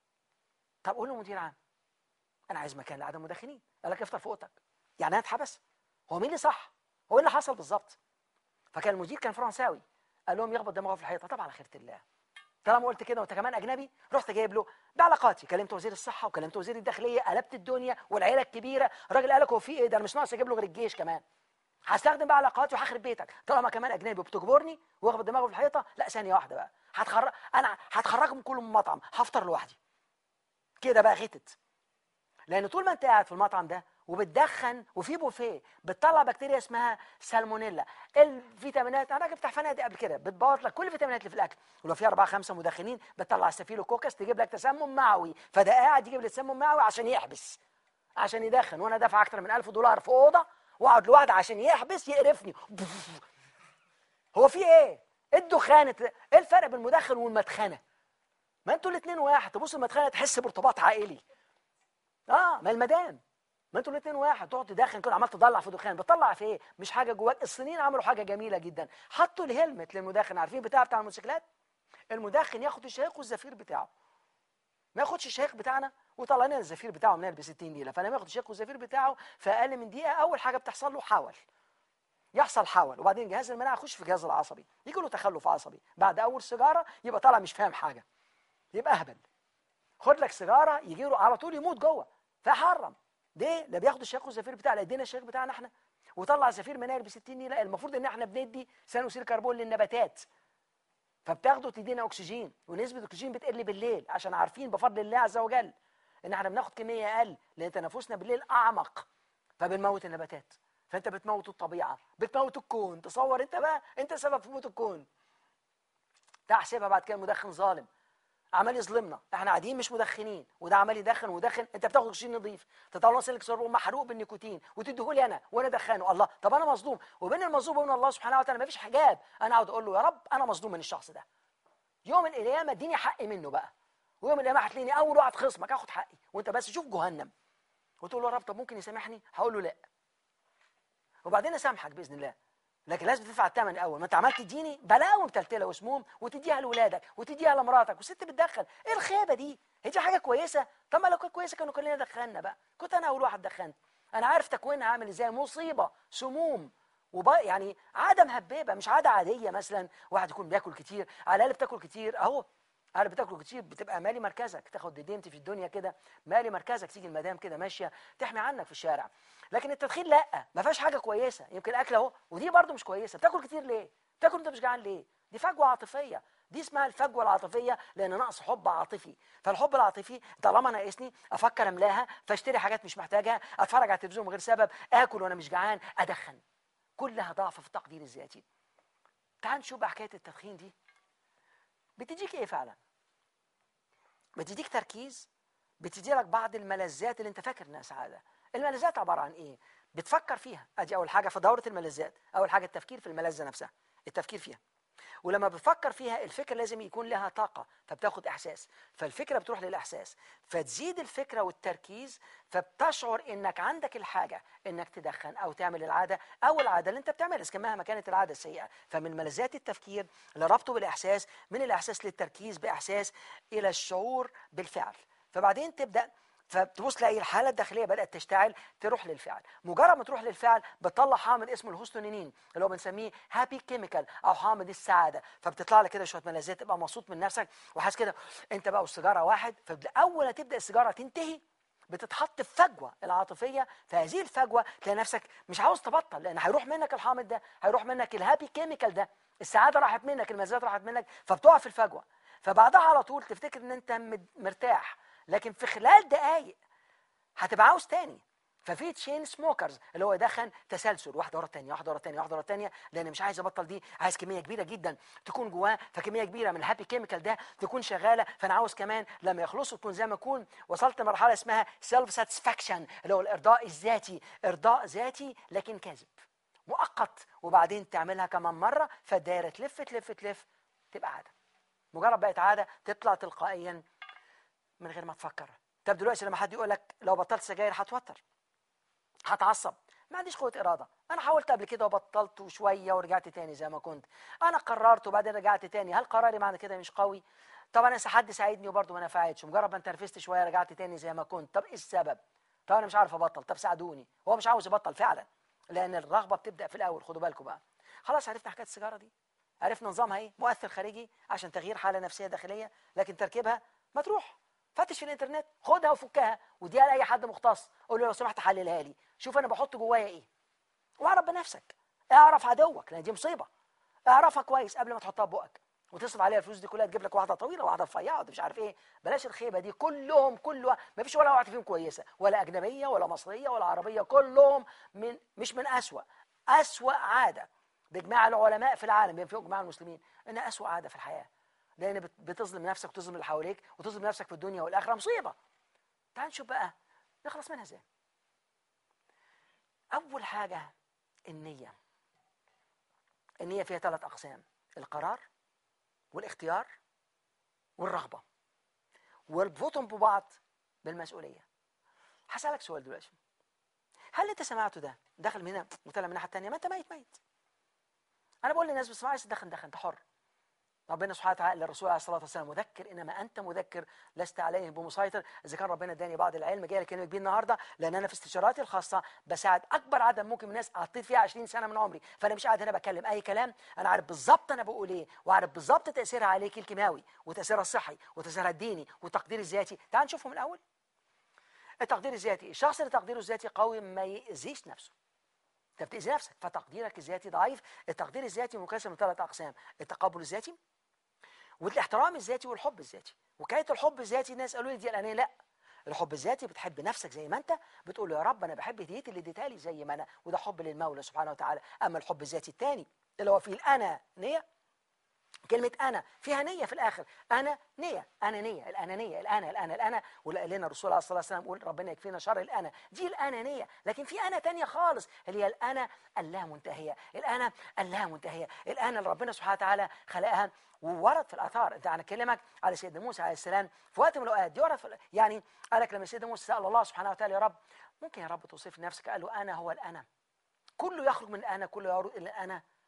طب قول له مدير عام انا عايز مكان لعدم مدخنين قال لك افطر في اوضتك يعني انا اتحبس هو مين اللي صح هو ايه اللي حصل بالظبط فكان المدير كان فرنساوي قال لهم يخبط دماغه في الحيطه طبعا على خيره الله طالما قلت كده وانت كمان اجنبي رحت جايب له بعلاقاتي كلمت وزير الصحه وكلمت وزير الداخليه قلبت الدنيا والعيله الكبيره الراجل قال لك هو في ايه ده انا مش ناقص اجيب له غير الجيش كمان هستخدم بقى علاقاتي وهخرب بيتك طالما كمان اجنبي بتجبرني واخبط دماغه في الحيطه لا ثانيه واحده بقى هتخرج انا هتخرجهم كلهم من المطعم هفطر لوحدي كده بقى غتت لان طول ما انت قاعد في المطعم ده وبتدخن وفي بوفيه بتطلع بكتيريا اسمها سالمونيلا الفيتامينات انا بتاع فنادق قبل كده بتبوظ لك كل الفيتامينات اللي في الاكل ولو في اربعه خمسه مدخنين بتطلع ستافيلوكوكس تجيب لك تسمم معوي فده قاعد يجيب لي تسمم معوي عشان يحبس عشان يدخن وانا دافع اكتر من 1000 دولار في اوضه واقعد لوحدي عشان يحبس يقرفني هو في ايه؟ الدخان ايه الفرق بين المدخن والمدخنه؟ ما انتوا الاثنين واحد تبص المدخنه تحس بارتباط عائلي اه ما المدام ما انتوا الاثنين واحد تقعد تدخن كده عمال تضلع في دخان بتطلع في ايه مش حاجه جواك الصينيين عملوا حاجه جميله جدا حطوا الهلمت للمدخن عارفين بتاع بتاع الموتوسيكلات المدخن ياخد الشهيق والزفير بتاعه ما ياخدش الشهيق بتاعنا وطلع لنا الزفير بتاعه من ب 60 نيله فانا ياخد الشهيق والزفير بتاعه في اقل من دقيقه اول حاجه بتحصل له حول يحصل حول وبعدين جهاز المناعه يخش في الجهاز العصبي يجي له تخلف عصبي بعد اول سيجاره يبقى طالع مش فاهم حاجه يبقى اهبل خد لك سيجاره يجي له على طول يموت جوه فحرم ليه؟ لا بياخد الشيخ والزفير بتاع لا ادينا الشيخ بتاعنا احنا وطلع زفير مناير ب 60 نيله المفروض ان احنا بندي ثاني اكسيد الكربون للنباتات فبتاخده تدينا اكسجين ونسبه الاكسجين بتقل بالليل عشان عارفين بفضل الله عز وجل ان احنا بناخد كميه اقل لان تنفسنا بالليل اعمق فبنموت النباتات فانت بتموت الطبيعه بتموت الكون تصور انت بقى انت سبب في موت الكون تحسبها بعد كده مدخن ظالم عمال يظلمنا احنا قاعدين مش مدخنين وده عمال يدخن ودخن انت بتاخد اكسجين نظيف تطلع سلك صاروخ محروق بالنيكوتين وتديه لي انا وانا دخانه الله طب انا مظلوم وبين المظلوم وبين الله سبحانه وتعالى ما فيش حجاب انا اقعد اقول له يا رب انا مظلوم من الشخص ده يوم القيامه اديني حقي منه بقى ويوم القيامه هتلاقيني اول واحد خصمك اخد حقي وانت بس شوف جهنم وتقول له يا رب طب ممكن يسامحني هقول له لا وبعدين اسامحك باذن الله لكن لازم تدفع الثمن الاول ما انت عمال تديني بلاوي متلتله وسموم وتديها لاولادك وتديها لمراتك وست بتدخن ايه الخيبه دي هي دي حاجه كويسه طب ما لو كانت كويسه كانوا كلنا دخلنا بقى كنت انا اول واحد دخنت انا عارف تكوينها عامل ازاي مصيبه سموم وب... يعني عاده مهببه مش عاده عاديه مثلا واحد يكون بياكل كتير على الاقل بتاكل كتير اهو عارف بتاكل كتير بتبقى مالي مركزك تاخد ديمتي في الدنيا كده مالي مركزك تيجي المدام كده ماشيه تحمي عنك في الشارع لكن التدخين لا ما فيهاش حاجه كويسه يمكن الاكل اهو ودي برده مش كويسه بتاكل كتير ليه بتاكل انت مش جعان ليه دي فجوه عاطفيه دي اسمها الفجوه العاطفيه لان نقص حب عاطفي فالحب العاطفي طالما ناقصني افكر املاها فاشتري حاجات مش محتاجها اتفرج على التلفزيون من غير سبب اكل وانا مش جعان ادخن كلها ضعف في التقدير الذاتي تعال نشوف بقى حكايه التدخين دي بتديك ايه فعلا بتديك تركيز بتدي لك بعض الملذات اللي انت فاكر انها سعاده الملذات عباره عن ايه بتفكر فيها ادي اول حاجه في دوره الملذات اول حاجه التفكير في الملذه نفسها التفكير فيها ولما بتفكر فيها الفكره لازم يكون لها طاقه فبتاخد احساس فالفكره بتروح للاحساس فتزيد الفكره والتركيز فبتشعر انك عندك الحاجه انك تدخن او تعمل العاده او العاده اللي انت بتعملها اذا مهما كانت العاده السيئه فمن ملذات التفكير لربطه بالاحساس من الاحساس للتركيز باحساس الى الشعور بالفعل فبعدين تبدا فتبص تلاقي الحاله الداخليه بدات تشتعل تروح للفعل مجرد ما تروح للفعل بتطلع حامض اسمه الهستونينين اللي هو بنسميه هابي كيميكال او حامض السعاده فبتطلع لك كده شويه ملذات تبقى مبسوط من نفسك وحاسس كده انت بقى والسيجاره واحد فاول ما تبدا السيجاره تنتهي بتتحط في فجوه العاطفيه فهذه الفجوه تلاقي نفسك مش عاوز تبطل لان هيروح منك الحامض ده هيروح منك الهابي كيميكال ده السعاده راحت منك الملذات راحت منك فبتقع في الفجوه فبعدها على طول تفتكر ان انت مرتاح لكن في خلال دقايق هتبقى عاوز تاني ففي تشين سموكرز اللي هو يدخن تسلسل واحده ورا الثانيه واحده ورا الثانيه واحده ورا الثانيه لان مش عايز ابطل دي عايز كميه كبيره جدا تكون جواه فكميه كبيره من الهابي كيميكال ده تكون شغاله فانا عاوز كمان لما يخلصوا تكون زي ما اكون وصلت لمرحله اسمها سيلف ساتسفاكشن اللي هو الارضاء الذاتي ارضاء ذاتي لكن كاذب مؤقت وبعدين تعملها كمان مره فالدايره تلف تلف تلف تبقى عاده مجرد بقت عاده تطلع تلقائيا من غير ما تفكر طب دلوقتي لما حد يقول لك لو بطلت سجاير هتوتر هتعصب ما عنديش قوه اراده انا حاولت قبل كده وبطلت شويه ورجعت تاني زي ما كنت انا قررت وبعدين رجعت تاني هل قراري معنى كده مش قوي طب انا حد ساعدني وبرضه ما نفعتش مجرد ما انترفزت شويه رجعت تاني زي ما كنت طب ايه السبب طب انا مش عارف ابطل طب ساعدوني هو مش عاوز يبطل فعلا لان الرغبه بتبدا في الاول خدوا بالكم بقى خلاص عرفنا حكايه السيجاره دي عرفنا نظامها ايه مؤثر خارجي عشان تغيير حاله نفسيه داخليه لكن تركيبها ما تروح فتش في الانترنت خدها وفكها وديها لاي حد مختص قول له لو سمحت حللها لي شوف انا بحط جوايا ايه واعرف بنفسك اعرف عدوك لان دي مصيبه اعرفها كويس قبل ما تحطها ببقك وتصرف عليها الفلوس دي كلها تجيب لك واحده طويله وواحده رفيعه مش عارف ايه بلاش الخيبه دي كلهم كل ما فيش ولا واحده فيهم كويسه ولا اجنبيه ولا مصريه ولا عربيه كلهم من مش من اسوا اسوا عاده باجماع العلماء في العالم بما فيهم اجماع المسلمين ان اسوا عاده في الحياه لان بتظلم نفسك وتظلم اللي حواليك وتظلم نفسك في الدنيا والاخره مصيبه تعال نشوف بقى نخلص منها ازاي اول حاجه النيه النيه فيها ثلاث اقسام القرار والاختيار والرغبه واربطهم ببعض بالمسؤوليه هسالك سؤال دلوقتي هل انت سمعته ده دخل من هنا وطلع من الناحيه الثانيه ما انت ميت ميت انا بقول للناس بس ما عايز تدخن دخن انت حر ربنا سبحانه وتعالى للرسول عليه الصلاه والسلام مذكر انما انت مذكر لست عليهم بمسيطر اذا كان ربنا اداني بعض العلم جاي لك بيه النهارده لان انا في استشاراتي الخاصه بساعد اكبر عدد ممكن من الناس قضيت فيها 20 سنه من عمري فانا مش قاعد هنا بكلم اي كلام انا عارف بالظبط انا بقول ايه وعارف بالظبط تاثيرها عليك الكيماوي وتاثيرها الصحي وتاثيرها الديني والتقدير الذاتي تعال نشوفه من الاول التقدير الذاتي الشخص اللي تقديره الذاتي قوي ما يأذيش نفسه انت بتأذي نفسك فتقديرك الذاتي ضعيف التقدير الذاتي منقسم من ثلاث اقسام التقبل الذاتي والاحترام الذاتي والحب الذاتي وكايه الحب الذاتي الناس قالوا لي دي الانانيه لا الحب الذاتي بتحب نفسك زي ما انت بتقول له يا رب انا بحب هديتي اللي اديتها لي زي ما انا وده حب للمولى سبحانه وتعالى اما الحب الذاتي الثاني اللي هو فيه الانا نيه كلمة أنا فيها نية في الآخر أنا نية أنا نية الأنانية الأنا الأنا الأنا وقال لنا الرسول عليه الصلاة والسلام يقول ربنا يكفينا شر الأنا دي الأنانية لكن في أنا تانية خالص اللي هي الأنا اللامنتهية الأنا اللامنتهية الأنا اللي ربنا سبحانه وتعالى خلقها وورد في الآثار أنت أنا أكلمك على سيدنا موسى عليه السلام في وقت من الأوقات دي ورد في يعني قال لك لما سيدنا موسى سأل الله سبحانه وتعالى يا رب ممكن يا رب توصف نفسك قال له أنا هو الأنا كله يخرج من الأنا كله يعود إلى الأنا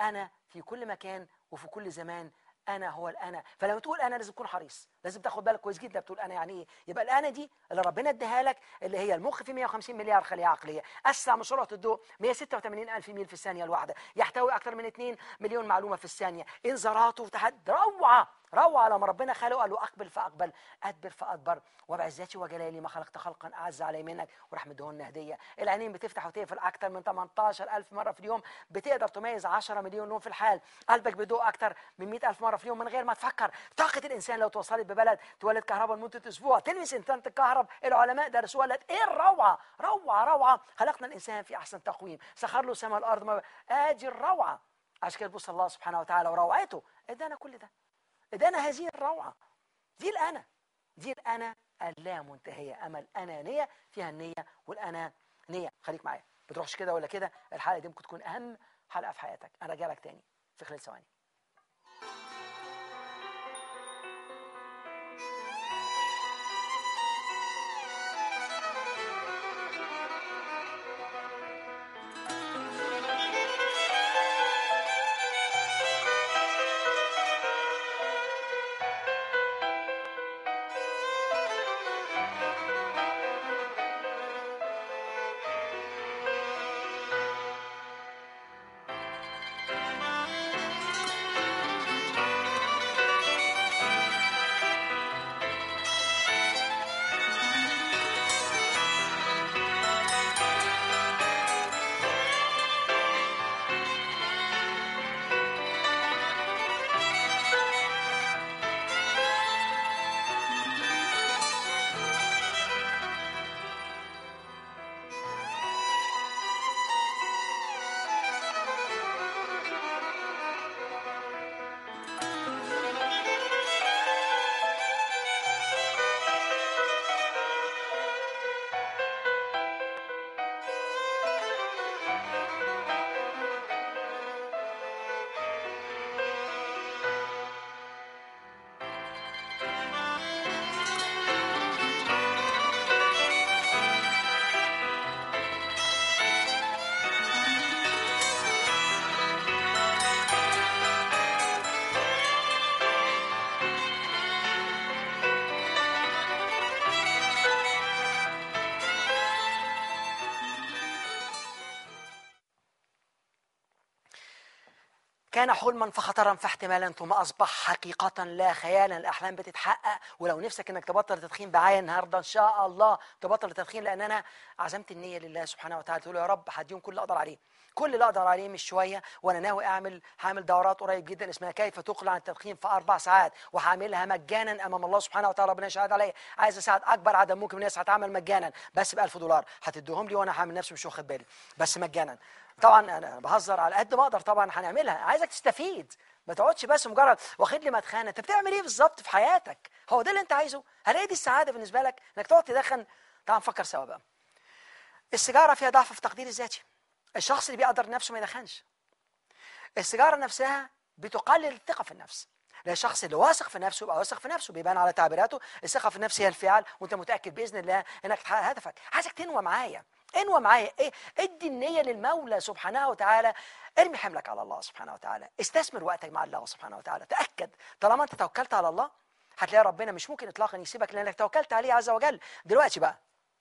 انا في كل مكان وفي كل زمان انا هو الانا فلما تقول انا لازم تكون حريص لازم تاخد بالك كويس جدا بتقول انا يعني ايه يبقى الانا دي اللي ربنا اداها لك اللي هي المخ فيه 150 مليار خليه عقليه اسرع من سرعه الضوء 186 الف ميل في الثانيه الواحده يحتوي اكثر من 2 مليون معلومه في الثانيه انذاراته وتحد روعه روعه لما ربنا خلقه قال له اقبل فاقبل ادبر فادبر وبعزتي وجلالي ما خلقت خلقا اعز علي منك وراح مدهن هديه العينين بتفتح وتقفل اكثر من 18000 مره في اليوم بتقدر تميز 10 مليون نوم في الحال قلبك بيدق اكثر من 100000 مره في اليوم من غير ما تفكر طاقه الانسان لو توصلت ببلد تولد كهرباء لمده اسبوع تلمس انترنت الكهرب العلماء درسوها قالت ايه الروعه روعه روعه خلقنا الانسان في احسن تقويم سخر له سماء الارض ما ادي الروعه عشان كده بص الله سبحانه وتعالى وروعته ادانا كل ده ادانا هذه الروعه دي الانا دي الانا اللامنتهيه اما الانانيه فيها النيه والانانيه خليك معايا بتروحش كده ولا كده الحلقه دي ممكن تكون اهم حلقه في حياتك انا راجع لك تاني في خلال ثواني كان حلما فخطرا فاحتمالا ثم اصبح حقيقه لا خيالا الاحلام بتتحقق ولو نفسك انك تبطل التدخين بعاية النهارده ان شاء الله تبطل التدخين لان انا عزمت النيه لله سبحانه وتعالى تقول يا رب هديهم كل اللي اقدر عليه كل اللي اقدر عليه مش شويه وانا ناوي اعمل هعمل دورات قريب جدا اسمها كيف تقلع عن التدخين في اربع ساعات وهعملها مجانا امام الله سبحانه وتعالى ربنا يشهد عليا عايز اساعد اكبر عدد ممكن من الناس هتعمل مجانا بس ب 1000 دولار هتديهم لي وانا هعمل نفسي مش واخد بالي بس مجانا طبعا انا بهزر على قد ما اقدر طبعا هنعملها عايزك تستفيد ما تقعدش بس مجرد واخد لي مدخنه انت بتعمل ايه بالظبط في حياتك هو ده اللي انت عايزه هل هي دي السعاده بالنسبه لك انك تقعد تدخن تعال نفكر سوا بقى السيجاره فيها ضعف في التقدير الذاتي الشخص اللي بيقدر نفسه ما يدخنش السيجاره نفسها بتقلل الثقه في النفس لان الشخص اللي واثق في نفسه يبقى واثق في نفسه بيبان على تعبيراته الثقه في النفس هي الفعل وانت متاكد باذن الله انك تحقق هدفك عايزك تنوى معايا انوى معايا ايه ادي النيه للمولى سبحانه وتعالى ارمي حملك على الله سبحانه وتعالى استثمر وقتك مع الله سبحانه وتعالى تاكد طالما انت توكلت على الله هتلاقي ربنا مش ممكن اطلاقا يسيبك لانك توكلت عليه عز وجل دلوقتي بقى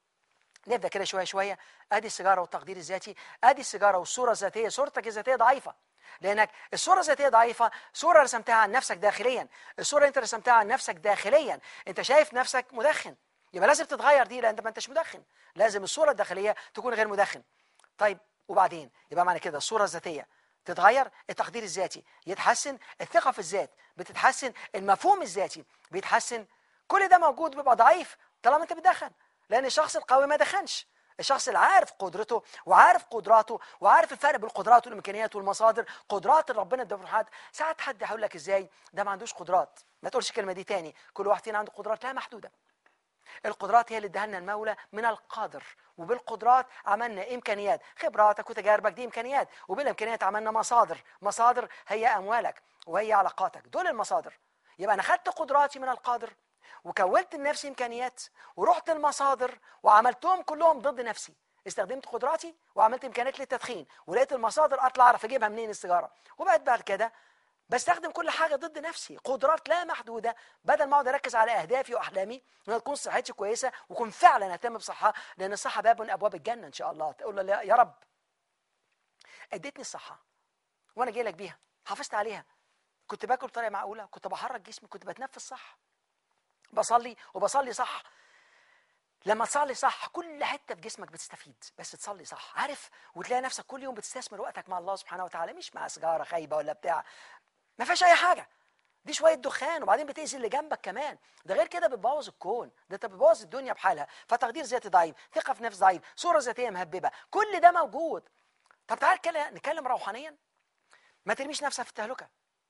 نبدا كده شويه شويه ادي السيجاره والتقدير الذاتي ادي السيجاره والصوره الذاتيه صورتك الذاتيه ضعيفه لانك الصوره الذاتيه ضعيفه صوره رسمتها عن نفسك داخليا الصوره اللي انت رسمتها عن نفسك داخليا انت شايف نفسك مدخن يبقى لازم تتغير دي لان انت ما انتش مدخن لازم الصوره الداخليه تكون غير مدخن طيب وبعدين يبقى معنى كده الصوره الذاتيه تتغير التقدير الذاتي يتحسن الثقه في الذات بتتحسن المفهوم الذاتي بيتحسن كل ده موجود بيبقى ضعيف طالما انت بتدخن لان الشخص القوي ما دخنش الشخص اللي عارف قدرته وعارف قدراته وعارف الفرق بين القدرات والامكانيات والمصادر قدرات اللي ربنا اداها حد ساعات حد هيقول لك ازاي ده ما عندوش قدرات ما تقولش الكلمه دي تاني كل واحد فينا عنده قدرات لا محدوده القدرات هي اللي اداها لنا المولى من القادر وبالقدرات عملنا امكانيات خبراتك وتجاربك دي امكانيات وبالامكانيات عملنا مصادر مصادر هي اموالك وهي علاقاتك دول المصادر يبقى انا خدت قدراتي من القادر وكونت لنفسي امكانيات ورحت المصادر وعملتهم كلهم ضد نفسي استخدمت قدراتي وعملت امكانيات للتدخين ولقيت المصادر اطلع اعرف اجيبها منين السيجاره وبقت بعد كده بستخدم كل حاجه ضد نفسي قدرات لا محدوده بدل ما اقعد اركز على اهدافي واحلامي وان تكون صحتي كويسه وكون فعلا اهتم بصحه لان الصحه باب من ابواب الجنه ان شاء الله تقول له يا رب اديتني الصحه وانا جاي لك بيها حافظت عليها كنت باكل بطريقه معقوله كنت بحرك جسمي كنت بتنفس صح بصلي وبصلي صح لما تصلي صح كل حته في جسمك بتستفيد بس تصلي صح عارف وتلاقي نفسك كل يوم بتستثمر وقتك مع الله سبحانه وتعالى مش مع سيجاره خايبه ولا بتاع ما فيهاش اي حاجه دي شويه دخان وبعدين بتاذي اللي جنبك كمان ده غير كده بتبوظ الكون ده انت بتبوظ الدنيا بحالها فتقدير ذاتي ضعيف ثقه في نفس ضعيف صوره ذاتيه مهببه كل ده موجود طب تعال نتكلم روحانيا ما ترميش نفسك في التهلكه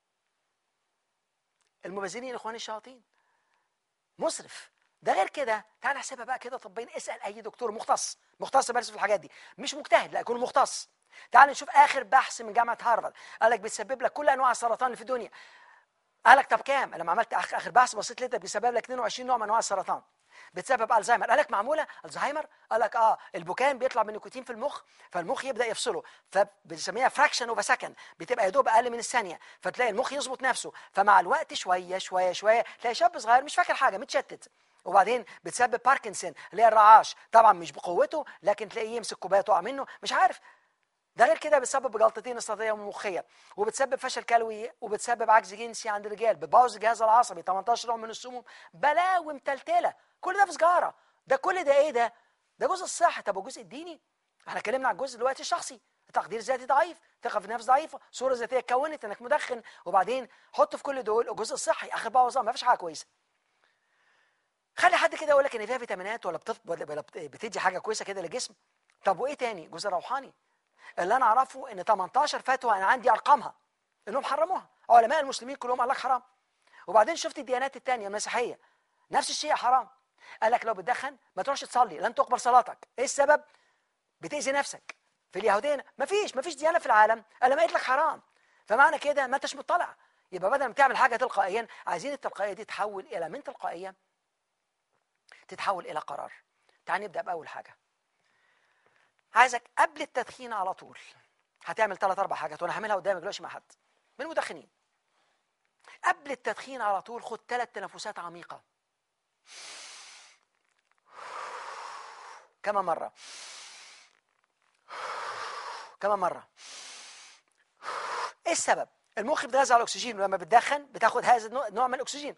المبذرين اخواني الشياطين مسرف ده غير كده تعال نحسبها بقى كده طبيا اسال اي دكتور مختص مختص بس في الحاجات دي مش مجتهد لا يكون مختص تعال نشوف اخر بحث من جامعه هارفارد قال لك بتسبب لك كل انواع السرطان اللي في الدنيا قال لك طب كام لما عملت اخر بحث بصيت لقيتها بيسبب لك 22 نوع من انواع السرطان بتسبب الزهايمر قال لك معموله الزهايمر قال لك اه البوكان بيطلع من النيكوتين في المخ فالمخ يبدا يفصله فبنسميها فراكشن اوف سكند بتبقى يا دوب اقل من الثانيه فتلاقي المخ يظبط نفسه فمع الوقت شويه شويه شويه تلاقي شاب صغير مش فاكر حاجه متشتت وبعدين بتسبب باركنسون اللي هي الرعاش طبعا مش بقوته لكن تلاقيه يمسك كوبايه تقع منه مش عارف ده غير كده بتسبب جلطتين استطاعيه ومخيه وبتسبب فشل كلوي وبتسبب عجز جنسي عند الرجال بتبوظ الجهاز العصبي 18 نوع من السموم بلاوي متلتله كل ده في سجاره ده كل ده ايه ده ده جزء الصحي طب والجزء الديني احنا اتكلمنا عن الجزء دلوقتي الشخصي تقدير ذاتي ضعيف ثقه في النفس ضعيفه صوره ذاتيه اتكونت انك مدخن وبعدين حط في كل دول الجزء الصحي اخر بقى وظام ما فيش حاجه كويسه خلي حد كده يقول لك ان فيها فيتامينات ولا بتدي حاجه كويسه كده للجسم طب وايه تاني جزء روحاني اللي انا اعرفه ان 18 فتوى انا عندي ارقامها انهم حرموها علماء المسلمين كلهم قال لك حرام وبعدين شفت الديانات الثانيه المسيحيه نفس الشيء حرام قال لك لو بتدخن ما تروحش تصلي لن تقبل صلاتك ايه السبب بتاذي نفسك في اليهوديه ما فيش ما فيش ديانه في العالم الا ما قالت لك حرام فمعنى كده ما انتش مطلع يبقى بدل ما تعمل حاجه تلقائيا عايزين التلقائيه دي تتحول الى من تلقائيه تتحول الى قرار تعال نبدا باول حاجه عايزك قبل التدخين على طول هتعمل ثلاث اربع حاجات وانا هعملها قدامك دلوقتي مع حد من المدخنين قبل التدخين على طول خد ثلاث تنفسات عميقه كما مره كما مره ايه السبب المخ بيتغذى على الاكسجين ولما بتدخن بتاخد هذا النوع من الاكسجين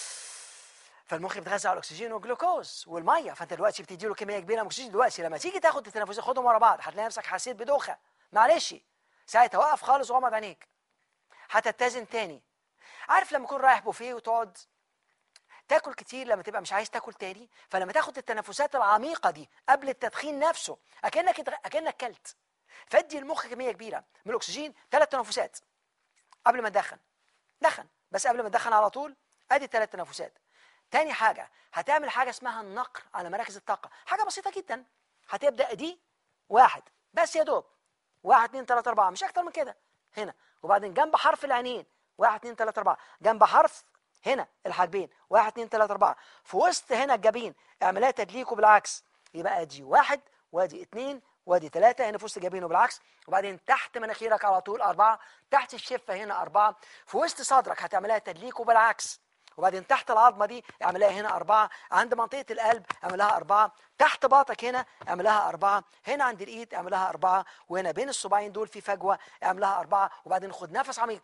فالمخ بيتغذى على الاكسجين والجلوكوز والميه فانت دلوقتي بتدي له كميه كبيره من الاكسجين دلوقتي لما تيجي تاخد التنفسين خدهم ورا بعض هتلاقي نفسك حسيت بدوخه معلش ساعتها وقف خالص وغمض عينيك هتتزن تاني عارف لما تكون رايح بوفيه وتقعد تاكل كتير لما تبقى مش عايز تاكل تاني فلما تاخد التنفسات العميقه دي قبل التدخين نفسه اكنك اكنك كلت فادي المخ كميه كبيره من الاكسجين ثلاث تنفسات قبل ما تدخن دخن بس قبل ما تدخن على طول ادي ثلاث تنفسات تاني حاجة هتعمل حاجة اسمها النقر على مراكز الطاقة حاجة بسيطة جدا هتبدأ دي واحد بس يا دوب واحد اتنين تلاتة أربعة مش أكتر من كده هنا وبعدين جنب حرف العينين واحد اتنين تلاتة أربعة جنب حرف هنا الحاجبين واحد اتنين تلاتة أربعة في وسط هنا الجبين اعملها تدليك وبالعكس يبقى ادي واحد وادي اتنين وادي ثلاثة هنا في وسط الجبين وبالعكس وبعدين تحت مناخيرك على طول أربعة تحت الشفة هنا أربعة في وسط صدرك هتعملها تدليك وبالعكس وبعدين تحت العظمه دي اعملها هنا اربعه عند منطقه القلب اعملها اربعه تحت باطك هنا اعملها اربعه هنا عند الايد اعملها اربعه وهنا بين الصباعين دول في فجوه اعملها اربعه وبعدين خد نفس عميق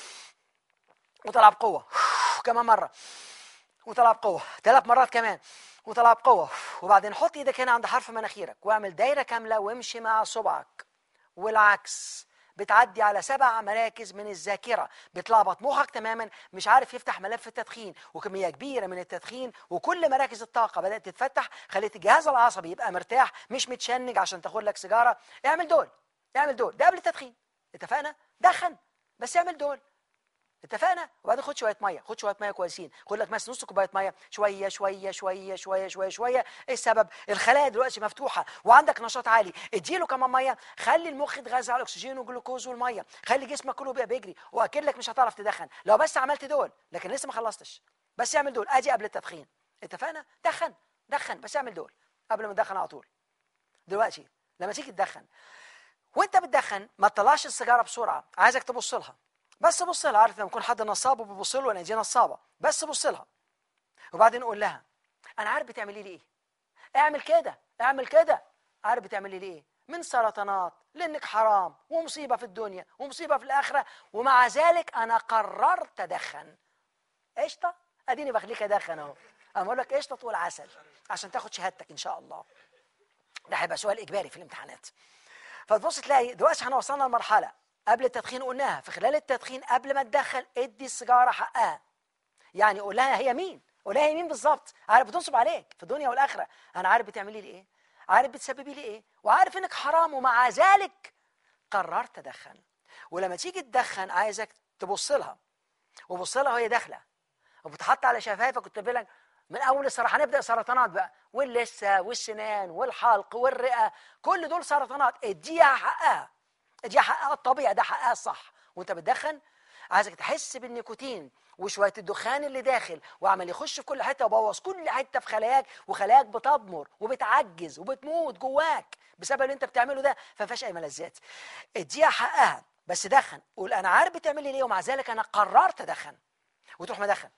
وطلع بقوه كمان مره وطلع بقوه ثلاث مرات كمان وطلع بقوه وبعدين حط ايدك هنا عند حرف مناخيرك واعمل دايره كامله وامشي مع صبعك والعكس بتعدي على سبع مراكز من الذاكره بتلخبط مخك تماما مش عارف يفتح ملف التدخين وكميه كبيره من التدخين وكل مراكز الطاقه بدات تتفتح خليت الجهاز العصبي يبقى مرتاح مش متشنج عشان تاخد لك سيجاره اعمل دول اعمل دول ده قبل التدخين اتفقنا دخن بس اعمل دول اتفقنا وبعدين خد شويه ميه خد شويه ميه كويسين خد لك مثلا نص كوبايه ميه شويه شويه شويه شويه شويه شويه ايه السبب الخلايا دلوقتي مفتوحه وعندك نشاط عالي اديله كمان ميه خلي المخ يتغذى على الاكسجين والجلوكوز والميه خلي جسمك كله بقى بيجري واكد لك مش هتعرف تدخن لو بس عملت دول لكن لسه ما خلصتش بس اعمل دول ادي قبل التدخين اتفقنا دخن دخن بس اعمل دول قبل ما تدخن على طول دلوقتي لما تيجي تدخن وانت بتدخن ما تطلعش السيجاره بسرعه عايزك تبص لها بس بص لها عارف لما يكون حد نصاب وبيبص له انا دي نصابه بس بص لها وبعدين قول لها انا عارف بتعملي لي ايه اعمل كده اعمل كده عارف بتعملي لي ايه من سرطانات لانك حرام ومصيبه في الدنيا ومصيبه في الاخره ومع ذلك انا قررت ادخن قشطه اديني بخليك ادخن اهو اما اقول لك قشطه تقول عسل عشان تاخد شهادتك ان شاء الله ده هيبقى سؤال اجباري في الامتحانات فتبص تلاقي دلوقتي احنا وصلنا لمرحله قبل التدخين قلناها في خلال التدخين قبل ما تدخن ادي السيجاره حقها يعني قول لها هي مين قول لها هي مين بالظبط عارف بتنصب عليك في الدنيا والاخره انا عارف بتعملي لي ايه عارف بتسببي لي ايه وعارف انك حرام ومع ذلك قررت ادخن ولما تيجي تدخن عايزك تبص لها وبص لها وهي داخله وبتحط على شفايفك كنت لك من اول الصراحه هنبدا سرطانات بقى واللثه والسنان والحلق والرئه كل دول سرطانات اديها حقها اديها حقها الطبيعي ده حقها الصح وانت بتدخن عايزك تحس بالنيكوتين وشويه الدخان اللي داخل وعمال يخش في كل حته وبوظ كل حته في خلاياك وخلاياك بتضمر وبتعجز وبتموت جواك بسبب اللي انت بتعمله ده فما فيهاش اي ملذات اديها حقها بس دخن قول انا عارف بتعملي ليه ومع ذلك انا قررت ادخن وتروح مدخن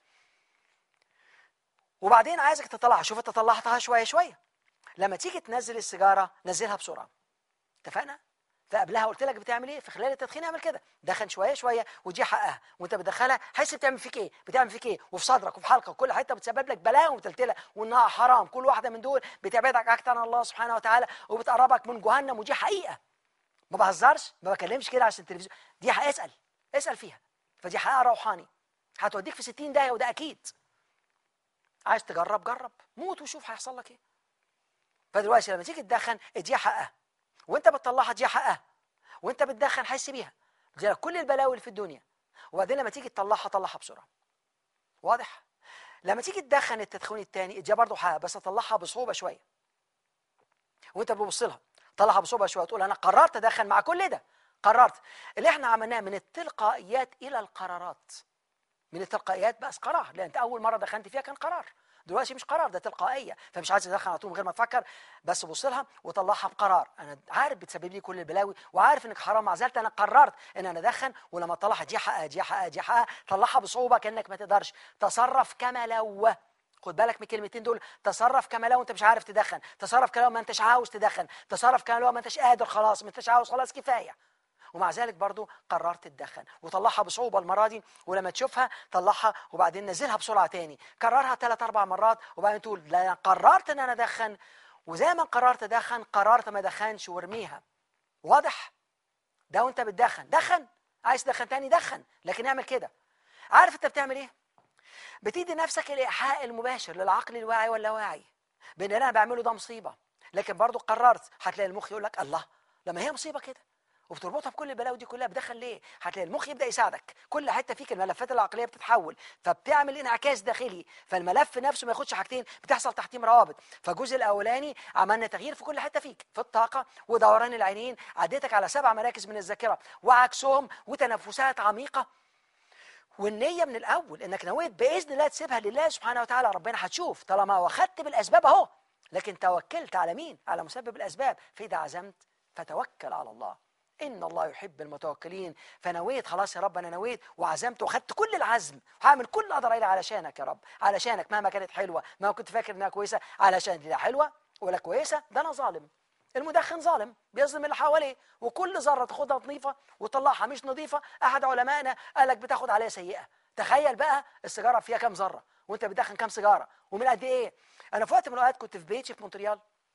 وبعدين عايزك تطلعها شوف انت طلعتها شويه شويه لما تيجي تنزل السيجاره نزلها بسرعه اتفقنا فقبلها قلت لك بتعمل ايه في خلال التدخين اعمل كده دخن شويه شويه ودي حقها وانت بتدخلها حس بتعمل فيك ايه بتعمل فيك ايه وفي صدرك وفي حلقك وكل حته بتسبب لك بلاء ومتلتله وانها حرام كل واحده من دول بتبعدك اكتر عن الله سبحانه وتعالى وبتقربك من جهنم ودي حقيقه ما بهزرش ما بكلمش كده عشان التلفزيون دي حقيقة اسال اسال فيها فدي حقيقه روحاني هتوديك في 60 داهيه وده اكيد عايز تجرب جرب موت وشوف هيحصل لك ايه فدلوقتي لما تيجي تدخن اديها حقها وانت بتطلعها اديها حقها وانت بتدخن حس بيها دي كل البلاوي اللي في الدنيا وبعدين لما تيجي تطلعها طلعها بسرعه واضح لما تيجي تدخن التدخين الثاني اديها برضه حقها بس طلعها بصعوبه شويه وانت بتبص لها طلعها بصعوبه شويه تقول انا قررت ادخن مع كل ده قررت اللي احنا عملناه من التلقائيات الى القرارات من التلقائيات بقى قرار لان انت اول مره دخلت فيها كان قرار دلوقتي مش قرار ده تلقائيه فمش عايز تدخل على طول من غير ما تفكر بس بص لها وطلعها بقرار انا عارف بتسبب لي كل البلاوي وعارف انك حرام مع ذلك انا قررت ان انا ادخن ولما اطلعها دي حقها دي حقها دي حقها طلعها بصعوبه كانك ما تقدرش تصرف كما لو خد بالك من الكلمتين دول تصرف كما لو انت مش عارف تدخن تصرف كما لو ما انتش عاوز تدخن تصرف كما لو ما انتش قادر خلاص ما انتش عاوز خلاص كفايه ومع ذلك برضو قررت تدخن وطلعها بصعوبة المرة دي ولما تشوفها طلعها وبعدين نزلها بسرعة تاني كررها ثلاث أربع مرات وبعدين تقول لا قررت إن أنا أدخن وزي ما قررت أدخن قررت ما أدخنش وارميها واضح ده وأنت بتدخن دخن عايز تدخن تاني دخن لكن اعمل كده عارف أنت بتعمل إيه؟ بتدي نفسك الإيحاء المباشر للعقل الواعي واللاواعي بأن أنا بعمله ده مصيبة لكن برضو قررت هتلاقي المخ يقول لك الله لما هي مصيبة كده وبتربطها بكل البلاوي دي كلها بدخل ليه هتلاقي المخ يبدا يساعدك كل حته فيك الملفات العقليه بتتحول فبتعمل انعكاس داخلي فالملف نفسه ما ياخدش حاجتين بتحصل تحتيم روابط فالجزء الاولاني عملنا تغيير في كل حته فيك في الطاقه ودوران العينين عديتك على سبع مراكز من الذاكره وعكسهم وتنفسات عميقه والنية من الأول إنك نويت بإذن الله تسيبها لله سبحانه وتعالى ربنا هتشوف طالما واخدت بالأسباب أهو لكن توكلت على مين؟ على مسبب الأسباب فإذا عزمت فتوكل على الله إن الله يحب المتوكلين فنويت خلاص يا رب أنا نويت وعزمت وخدت كل العزم وهعمل كل اللي أقدر عليه علشانك يا رب علشانك مهما كانت حلوة ما كنت فاكر إنها كويسة علشان دي لا حلوة ولا كويسة ده أنا ظالم المدخن ظالم بيظلم اللي حواليه وكل ذره تاخدها نظيفه وتطلعها مش نظيفه احد علمائنا قال لك بتاخد عليها سيئه تخيل بقى السيجاره فيها كام ذره وانت بتدخن كام سيجاره ومن قد ايه انا في وقت من الاوقات كنت في بيتي في مونتريال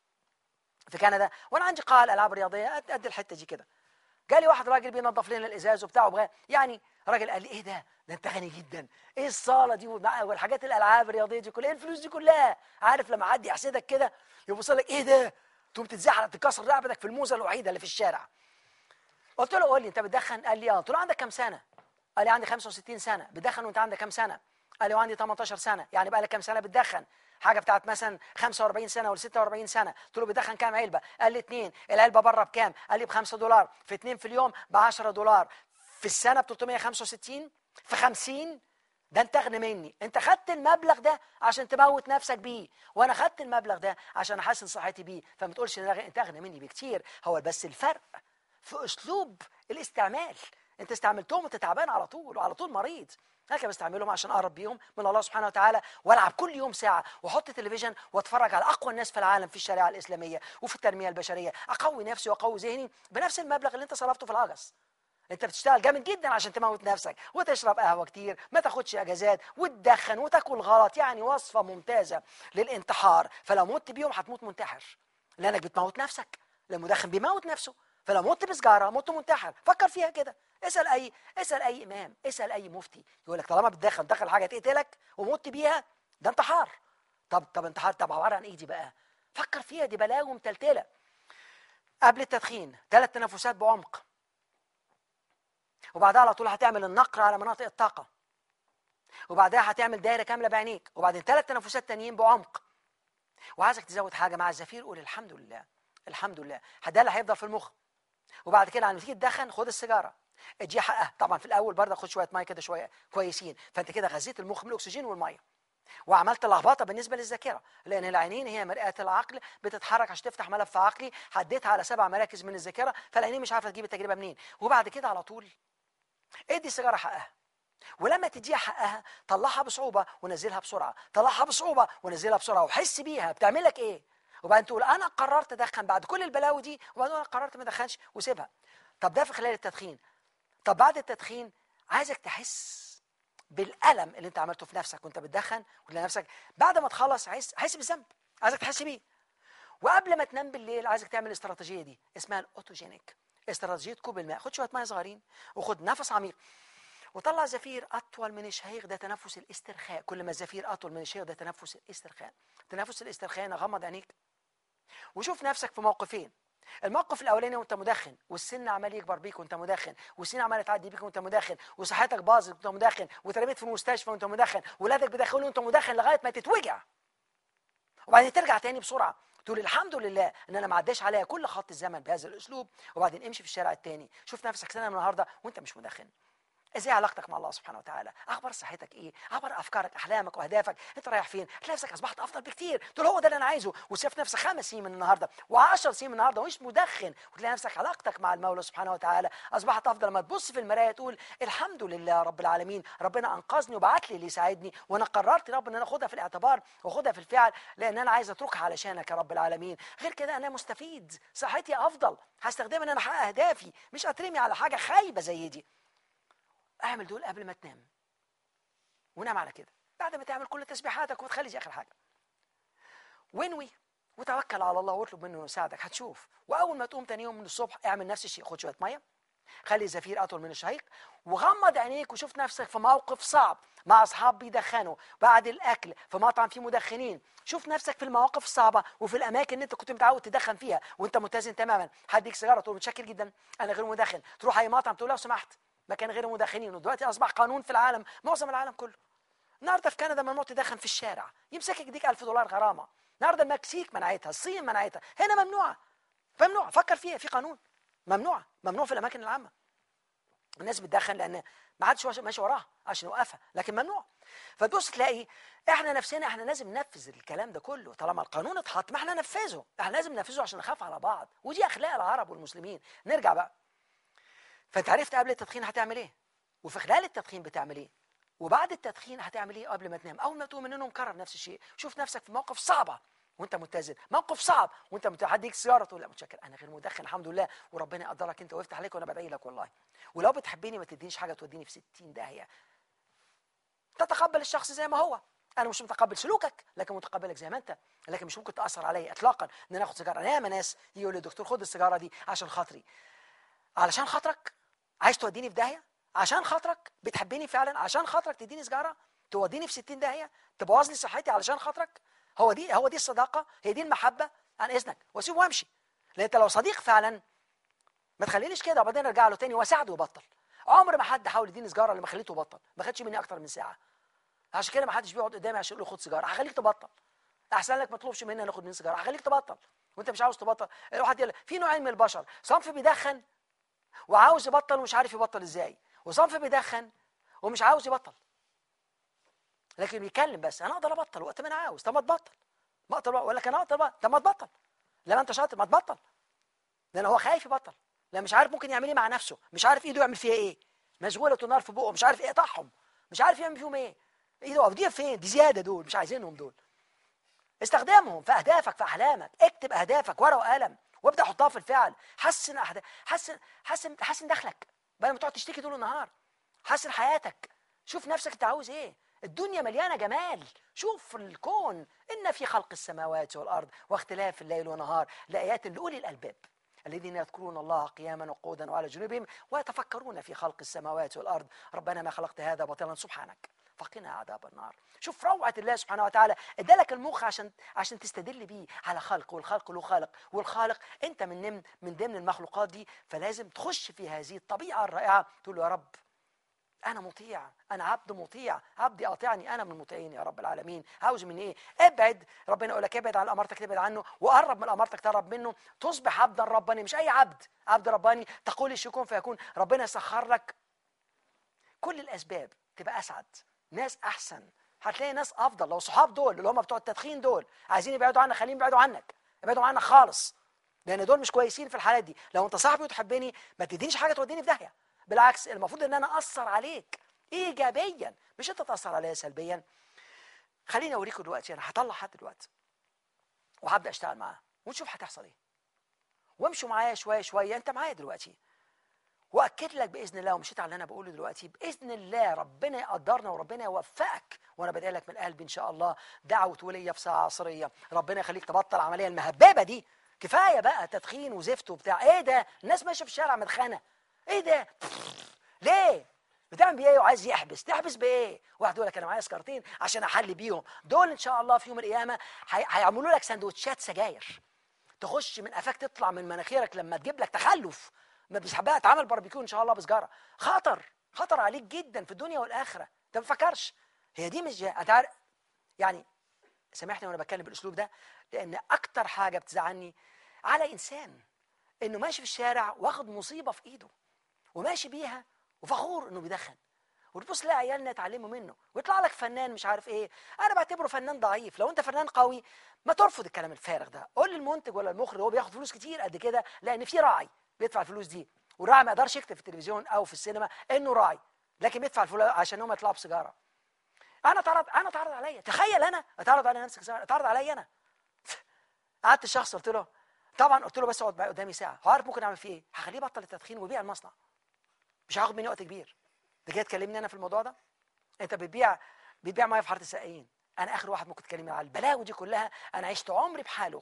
في كندا وانا عندي قاعه الالعاب الرياضيه قد الحته دي كده جالي واحد راجل بينظف لنا الازاز وبتاع وبغا يعني راجل قال لي ايه ده ده انت غني جدا ايه الصاله دي والحاجات الالعاب الرياضيه دي كلها ايه الفلوس دي كلها عارف لما حد يحسدك كده يبص لك ايه ده تقوم تتزحلق تكسر رقبتك في الموزه الوحيده اللي في الشارع قلت له قول لي انت بتدخن قال لي اه قلت له عندك كام سنه قال لي عندي 65 سنه بتدخن وانت عندك كام سنه قال لي وعندي 18 سنه يعني بقى لك كام سنه بتدخن حاجه بتاعت مثلا 45 سنه ولا 46 سنه قلت له بيدخن كام علبه قال لي اثنين العلبه بره بكام قال لي ب 5 دولار في اثنين في اليوم ب 10 دولار في السنه ب 365 في 50 ده انت اغنى مني انت خدت المبلغ ده عشان تموت نفسك بيه وانا خدت المبلغ ده عشان احسن صحتي بيه فما تقولش ان انت اغنى مني بكتير هو بس الفرق في اسلوب الاستعمال انت استعملتهم وانت تعبان على طول وعلى طول مريض انا كان بستعملهم عشان اقرب بيهم من الله سبحانه وتعالى والعب كل يوم ساعه واحط تلفزيون واتفرج على اقوى الناس في العالم في الشريعه الاسلاميه وفي التنميه البشريه اقوي نفسي واقوي ذهني بنفس المبلغ اللي انت صرفته في الهجس انت بتشتغل جامد جدا عشان تموت نفسك وتشرب قهوه كتير ما تاخدش اجازات وتدخن وتاكل غلط يعني وصفه ممتازه للانتحار فلو مت بيهم هتموت منتحر لانك بتموت نفسك المدخن بيموت نفسه فلو مت بسجاره مت منتحر فكر فيها كده اسال اي اسال اي امام اسال اي مفتي يقول لك طالما بتدخن دخل حاجه تقتلك ومت بيها ده انتحار طب طب انتحار طب عباره عن ايه دي بقى فكر فيها دي بلاوي متلتله قبل التدخين ثلاث تنفسات بعمق وبعدها على طول هتعمل النقر على مناطق الطاقه وبعدها هتعمل دايره كامله بعينيك وبعدين ثلاث تنفسات تانيين بعمق وعايزك تزود حاجه مع الزفير قول الحمد لله الحمد لله ده اللي هيفضل في المخ وبعد كده لما تيجي تدخن خد السيجاره اديها حقها طبعا في الاول برضه خد شويه ميه كده شويه كويسين فانت كده غذيت المخ من الاكسجين والميه وعملت لخبطه بالنسبه للذاكره لان العينين هي مرآة العقل بتتحرك عشان تفتح ملف عقلي حددتها على سبع مراكز من الذاكره فالعينين مش عارفه تجيب التجربه منين وبعد كده على طول ادي السيجاره حقها ولما تديها حقها طلعها بصعوبه ونزلها بسرعه طلعها بصعوبه ونزلها بسرعه وحس بيها بتعمل لك ايه وبعدين تقول انا قررت ادخن بعد كل البلاوي دي وبعدين انا قررت ما ادخنش وسيبها طب ده في خلال التدخين طب بعد التدخين عايزك تحس بالالم اللي انت عملته في نفسك وانت بتدخن وتلاقي نفسك بعد ما تخلص عايز حس بالذنب عايزك تحس بيه وقبل ما تنام بالليل عايزك تعمل الاستراتيجيه دي اسمها الاوتوجينيك استراتيجيه كوب الماء خد شويه ميه صغيرين وخد نفس عميق وطلع زفير اطول من الشهيق ده تنفس الاسترخاء كل ما الزفير اطول من الشهيق ده تنفس الاسترخاء تنفس الاسترخاء غمض عينيك وشوف نفسك في موقفين الموقف الاولاني وانت مدخن والسن عمال يكبر بيك وانت مدخن والسن عمال تعدي بيك وانت مدخن وصحتك باظت وانت مدخن واترميت في المستشفى وانت مدخن ولادك بيدخلوا وانت مدخن لغايه ما تتوجع وبعدين ترجع تاني بسرعه تقول الحمد لله ان انا ما عداش عليا كل خط الزمن بهذا الاسلوب وبعدين امشي في الشارع التاني شوف نفسك سنه من النهارده وانت مش مدخن ازاي علاقتك مع الله سبحانه وتعالى اخبار صحتك ايه اخبار افكارك احلامك واهدافك انت رايح فين تلاقي نفسك اصبحت افضل بكتير تقول هو ده اللي انا عايزه وشايف نفسك خمس سنين من النهارده و10 سنين من النهارده ومش مدخن وتلاقي نفسك علاقتك مع المولى سبحانه وتعالى اصبحت افضل لما تبص في المرايه تقول الحمد لله رب العالمين ربنا انقذني وبعت لي اللي يساعدني وانا قررت يا رب ان انا اخدها في الاعتبار واخدها في الفعل لان انا عايز اتركها علشانك يا رب العالمين غير كده انا مستفيد صحتي افضل هستخدمها ان انا احقق اهدافي مش اترمي على حاجه خايبه زي دي اعمل دول قبل ما تنام ونام على كده بعد ما تعمل كل تسبيحاتك وتخلي دي اخر حاجه وانوي وتوكل على الله واطلب منه يساعدك هتشوف واول ما تقوم تاني يوم من الصبح اعمل نفس الشيء خد شويه ميه خلي الزفير اطول من الشهيق وغمض عينيك وشوف نفسك في موقف صعب مع اصحاب بيدخنوا بعد الاكل في مطعم فيه مدخنين شوف نفسك في المواقف الصعبه وفي الاماكن اللي انت كنت متعود تدخن فيها وانت متزن تماما حد يديك سيجاره تقول متشكر جدا انا غير مدخن تروح اي مطعم تقول لو سمحت مكان غير مدخنين ودلوقتي اصبح قانون في العالم معظم العالم كله النهارده في كندا ممنوع تدخن في الشارع يمسكك يديك 1000 دولار غرامه النهارده المكسيك منعتها الصين منعتها هنا ممنوعه ممنوع فكر فيها في قانون ممنوعه ممنوع في الاماكن العامه الناس بتدخن لان ما حدش ماشي وراها عشان يوقفها لكن ممنوع فتبص تلاقي احنا نفسنا احنا لازم ننفذ الكلام ده كله طالما القانون اتحط ما احنا ننفذه احنا لازم ننفذه عشان نخاف على بعض ودي اخلاق العرب والمسلمين نرجع بقى فانت عرفت قبل التدخين هتعمل ايه وفي خلال التدخين بتعمل ايه وبعد التدخين هتعمل ايه قبل ما تنام اول ما تقوم من النوم كرر نفس الشيء شوف نفسك في موقف صعبه وانت متزن موقف صعب وانت متحديك سياره تقول لا متشكر انا غير مدخن الحمد لله وربنا يقدرك انت ويفتح عليك وانا بدعي لك والله ولو بتحبني ما تدينيش حاجه توديني في 60 داهيه تتقبل الشخص زي ما هو انا مش متقبل سلوكك لكن متقبلك زي ما انت لكن مش ممكن تاثر عليا اطلاقا ان انا اخد سيجاره انا ياما ناس يقول لي دكتور خد السيجاره دي عشان خاطري علشان خاطرك عايز توديني في داهيه عشان خاطرك بتحبني فعلا عشان خاطرك تديني سيجاره توديني في 60 داهيه تبوظ لي صحتي علشان خاطرك هو دي هو دي الصداقه هي دي المحبه عن اذنك واسيبه وامشي لان انت لو صديق فعلا ما تخلينيش كده وبعدين ارجع له تاني واساعده يبطل عمر ما حد حاول يديني سيجاره لما خليته يبطل ما خدش مني اكتر من ساعه عشان كده ما حدش بيقعد قدامي عشان يقول له خد سيجاره هخليك تبطل احسن لك ما تطلبش مني انا اخد من سيجاره هخليك تبطل وانت مش عاوز تبطل واحد يقول في نوعين من البشر صنف بيدخن وعاوز يبطل ومش عارف يبطل ازاي وصنف بيدخن ومش عاوز يبطل لكن بيتكلم بس انا اقدر ابطل وقت ما انا عاوز طب ما تبطل بطل ولا كان اقدر بقى طب ما تبطل لما انت شاطر ما تبطل لان هو خايف يبطل لا مش عارف ممكن يعمل ايه مع نفسه مش عارف ايده يعمل فيها ايه مشغوله نار في بقه مش عارف ايه يقطعهم مش عارف يعمل فيهم ايه ايده دي فين دي زياده دول مش عايزينهم دول استخدمهم في اهدافك في احلامك اكتب اهدافك ورقه وقلم وابدا حطها في الفعل حسن أحد... حسن حسن حسن دخلك بدل ما تقعد تشتكي طول النهار حسن حياتك شوف نفسك انت عاوز ايه الدنيا مليانة جمال شوف الكون إن في خلق السماوات والأرض واختلاف الليل والنهار لآيات لأولي الألباب الذين يذكرون الله قياما وقودا وعلى جنوبهم ويتفكرون في خلق السماوات والأرض ربنا ما خلقت هذا باطلا سبحانك فقنا عذاب النار شوف روعة الله سبحانه وتعالى ادالك المخ عشان عشان تستدل بيه على خلق والخلق له خالق والخالق انت من ضمن من ضمن المخلوقات دي فلازم تخش في هذه الطبيعة الرائعة تقول له يا رب أنا مطيع أنا عبد مطيع عبدي أطيعني أنا من المطيعين يا رب العالمين عاوز مني إيه ابعد ربنا يقول لك ابعد عن أمارتك تبعد عنه وقرب من أمارتك تقرب منه تصبح عبدا رباني مش أي عبد عبد رباني تقول الشكون فيكون ربنا يسخر لك كل الأسباب تبقى أسعد ناس أحسن هتلاقي ناس أفضل لو صحاب دول اللي هم بتوع التدخين دول عايزين يبعدوا عنك خليهم يبعدوا عنك يبعدوا عنك خالص لأن دول مش كويسين في الحالات دي لو أنت صاحبي وتحبني ما تدينيش حاجة توديني في داهية بالعكس المفروض ان انا اثر عليك ايجابيا مش انت تاثر عليا سلبيا خليني اوريكم دلوقتي انا هطلع حد دلوقتي وهبدا اشتغل معاه ونشوف هتحصل ايه وامشوا معايا شويه شويه انت معايا دلوقتي واكد لك باذن الله ومشيت على اللي انا بقوله دلوقتي باذن الله ربنا يقدرنا وربنا يوفقك وانا بدعي لك من قلبي ان شاء الله دعوه وليه في ساعه عصريه ربنا يخليك تبطل العمليه المهببه دي كفايه بقى تدخين وزفت وبتاع ايه ده الناس ماشيه في الشارع مدخنه ايه ده ليه بتعمل بيه ايه وعايز يحبس تحبس بايه واحد يقول لك انا معايا سكرتين عشان احل بيهم دول ان شاء الله في يوم القيامه هيعملوا لك سندوتشات سجاير تخش من قفاك تطلع من مناخيرك لما تجيب لك تخلف ما بقى اتعمل باربيكيو ان شاء الله بسجاره خطر خطر عليك جدا في الدنيا والاخره انت ما تفكرش هي دي مش هتعرف يعني سامحني وانا بتكلم بالاسلوب ده لان اكتر حاجه بتزعلني على انسان انه ماشي في الشارع واخد مصيبه في ايده وماشي بيها وفخور انه بيدخن وتبص تلاقي عيالنا يتعلموا منه ويطلع لك فنان مش عارف ايه انا بعتبره فنان ضعيف لو انت فنان قوي ما ترفض الكلام الفارغ ده قول للمنتج ولا المخرج هو بياخد فلوس كتير قد كده لان في راعي بيدفع الفلوس دي والراعي ما يقدرش يكتب في التلفزيون او في السينما انه راعي لكن بيدفع الفلوس عشان هم يطلعوا بسيجاره انا اتعرض انا اتعرض عليا تخيل انا اتعرض على نفسك اتعرض عليا انا قعدت الشخص قلت له طبعا قلت له بس اقعد قدامي ساعه هو عارف ممكن اعمل فيه ايه هخليه يبطل التدخين ويبيع المصنع مش هاخد مني وقت كبير انت جاي تكلمني انا في الموضوع ده انت بتبيع بتبيع ميه في حاره السقايين انا اخر واحد ممكن تكلمني على البلاوي دي كلها انا عشت عمري بحاله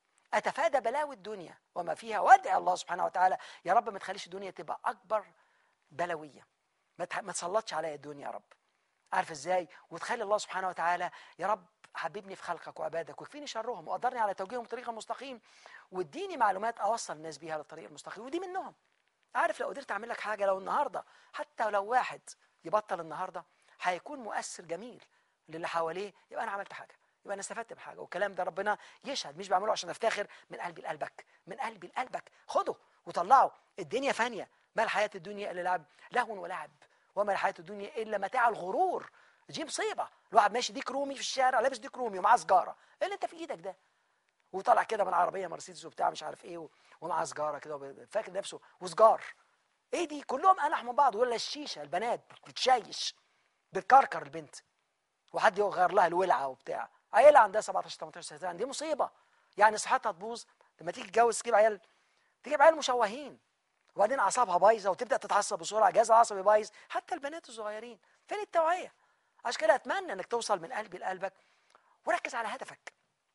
اتفادى بلاوي الدنيا وما فيها وادعي الله سبحانه وتعالى يا رب ما تخليش الدنيا تبقى اكبر بلويه ما تسلطش عليا الدنيا يا رب عارف ازاي وتخلي الله سبحانه وتعالى يا رب حببني في خلقك وعبادك وكفيني شرهم وقدرني على توجيههم طريق المستقيم واديني معلومات اوصل الناس بيها للطريق المستقيم ودي منهم عارف لو قدرت اعمل لك حاجه لو النهارده حتى لو واحد يبطل النهارده هيكون مؤثر جميل للي حواليه يبقى انا عملت حاجه يبقى انا استفدت بحاجه والكلام ده ربنا يشهد مش بعمله عشان افتخر من قلبي لقلبك من قلبي لقلبك خده وطلعه الدنيا فانيه ما الحياه الدنيا الا لعب لهو ولعب وما الحياه الدنيا الا متاع الغرور دي مصيبه الواحد ماشي ديك رومي في الشارع لابس ديك رومي ومعاه سجاره ايه اللي انت في ايدك ده وطلع كده من عربيه مرسيدس وبتاع مش عارف ايه ومعاه سجاره كده فاكر نفسه وسجار ايه دي كلهم انح من بعض ولا الشيشه البنات بتشيش بتكركر البنت وحد يغير لها الولعه وبتاع عيله عندها 17 18 سنه دي مصيبه يعني صحتها تبوظ لما تيجي تتجوز تجيب عيال تجيب عيال مشوهين وبعدين اعصابها بايظه وتبدا تتعصب بسرعه جهازها العصبي بايظ حتى البنات الصغيرين فين التوعيه عشان كده اتمنى انك توصل من قلبي لقلبك وركز على هدفك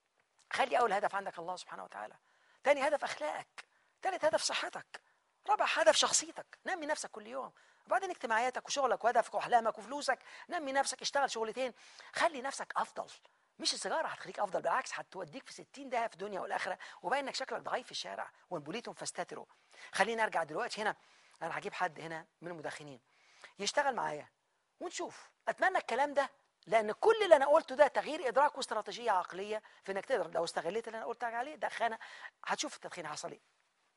خلي اول هدف عندك الله سبحانه وتعالى تاني هدف اخلاقك تالت هدف صحتك رابع هدف شخصيتك نمي نفسك كل يوم وبعدين اجتماعياتك وشغلك وهدفك واحلامك وفلوسك نمي نفسك اشتغل شغلتين خلي نفسك افضل مش السيجاره هتخليك افضل بالعكس هتوديك في 60 دقيقه في الدنيا والاخره وباين انك شكلك ضعيف في الشارع وانبوليتهم فاستتروا خلينا ارجع دلوقتي هنا انا هجيب حد هنا من المدخنين يشتغل معايا ونشوف اتمنى الكلام ده لان كل اللي انا قلته ده تغيير ادراك واستراتيجيه عقليه في انك تقدر لو استغليت اللي انا قلت عليه دخانه هتشوف التدخين حصل ايه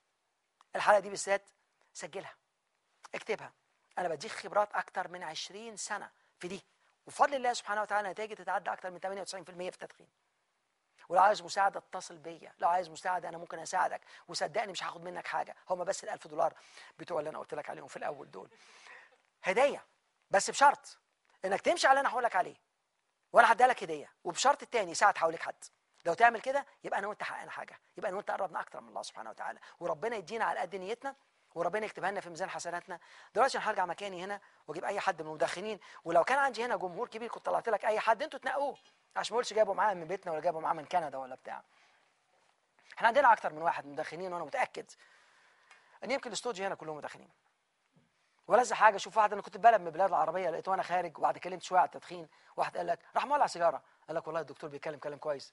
الحلقه دي بالذات سجلها اكتبها انا بديك خبرات اكتر من 20 سنه في دي وبفضل الله سبحانه وتعالى نتائجي تتعدى اكثر من 98% في التدخين ولو عايز مساعدة اتصل بيا لو عايز مساعدة أنا ممكن أساعدك وصدقني مش هاخد منك حاجة هم بس ال 1000 دولار بتوع اللي أنا قلت لك عليهم في الأول دول هدية بس بشرط إنك تمشي على اللي أنا هقول لك عليه وأنا هديها لك هدية وبشرط التاني ساعة حواليك حد لو تعمل كده يبقى أنا وأنت حققنا حاجة يبقى أنا وأنت قربنا أكتر من الله سبحانه وتعالى وربنا يدينا على قد نيتنا وربنا يكتبها لنا في ميزان حسناتنا دلوقتي انا هرجع مكاني هنا واجيب اي حد من المدخنين ولو كان عندي هنا جمهور كبير كنت طلعت لك اي حد انتوا تنقوه عشان ما اقولش جابوا معاه من بيتنا ولا جابوا معاه من كندا ولا بتاع احنا عندنا اكتر من واحد مدخنين وانا متاكد ان يمكن الاستوديو هنا كلهم مدخنين ولذ حاجه شوف واحد انا كنت في بلد من البلاد العربيه لقيته وانا خارج وبعد كلمت شويه على التدخين واحد قال لك راح مولع سيجاره قال لك والله الدكتور بيتكلم كلام كويس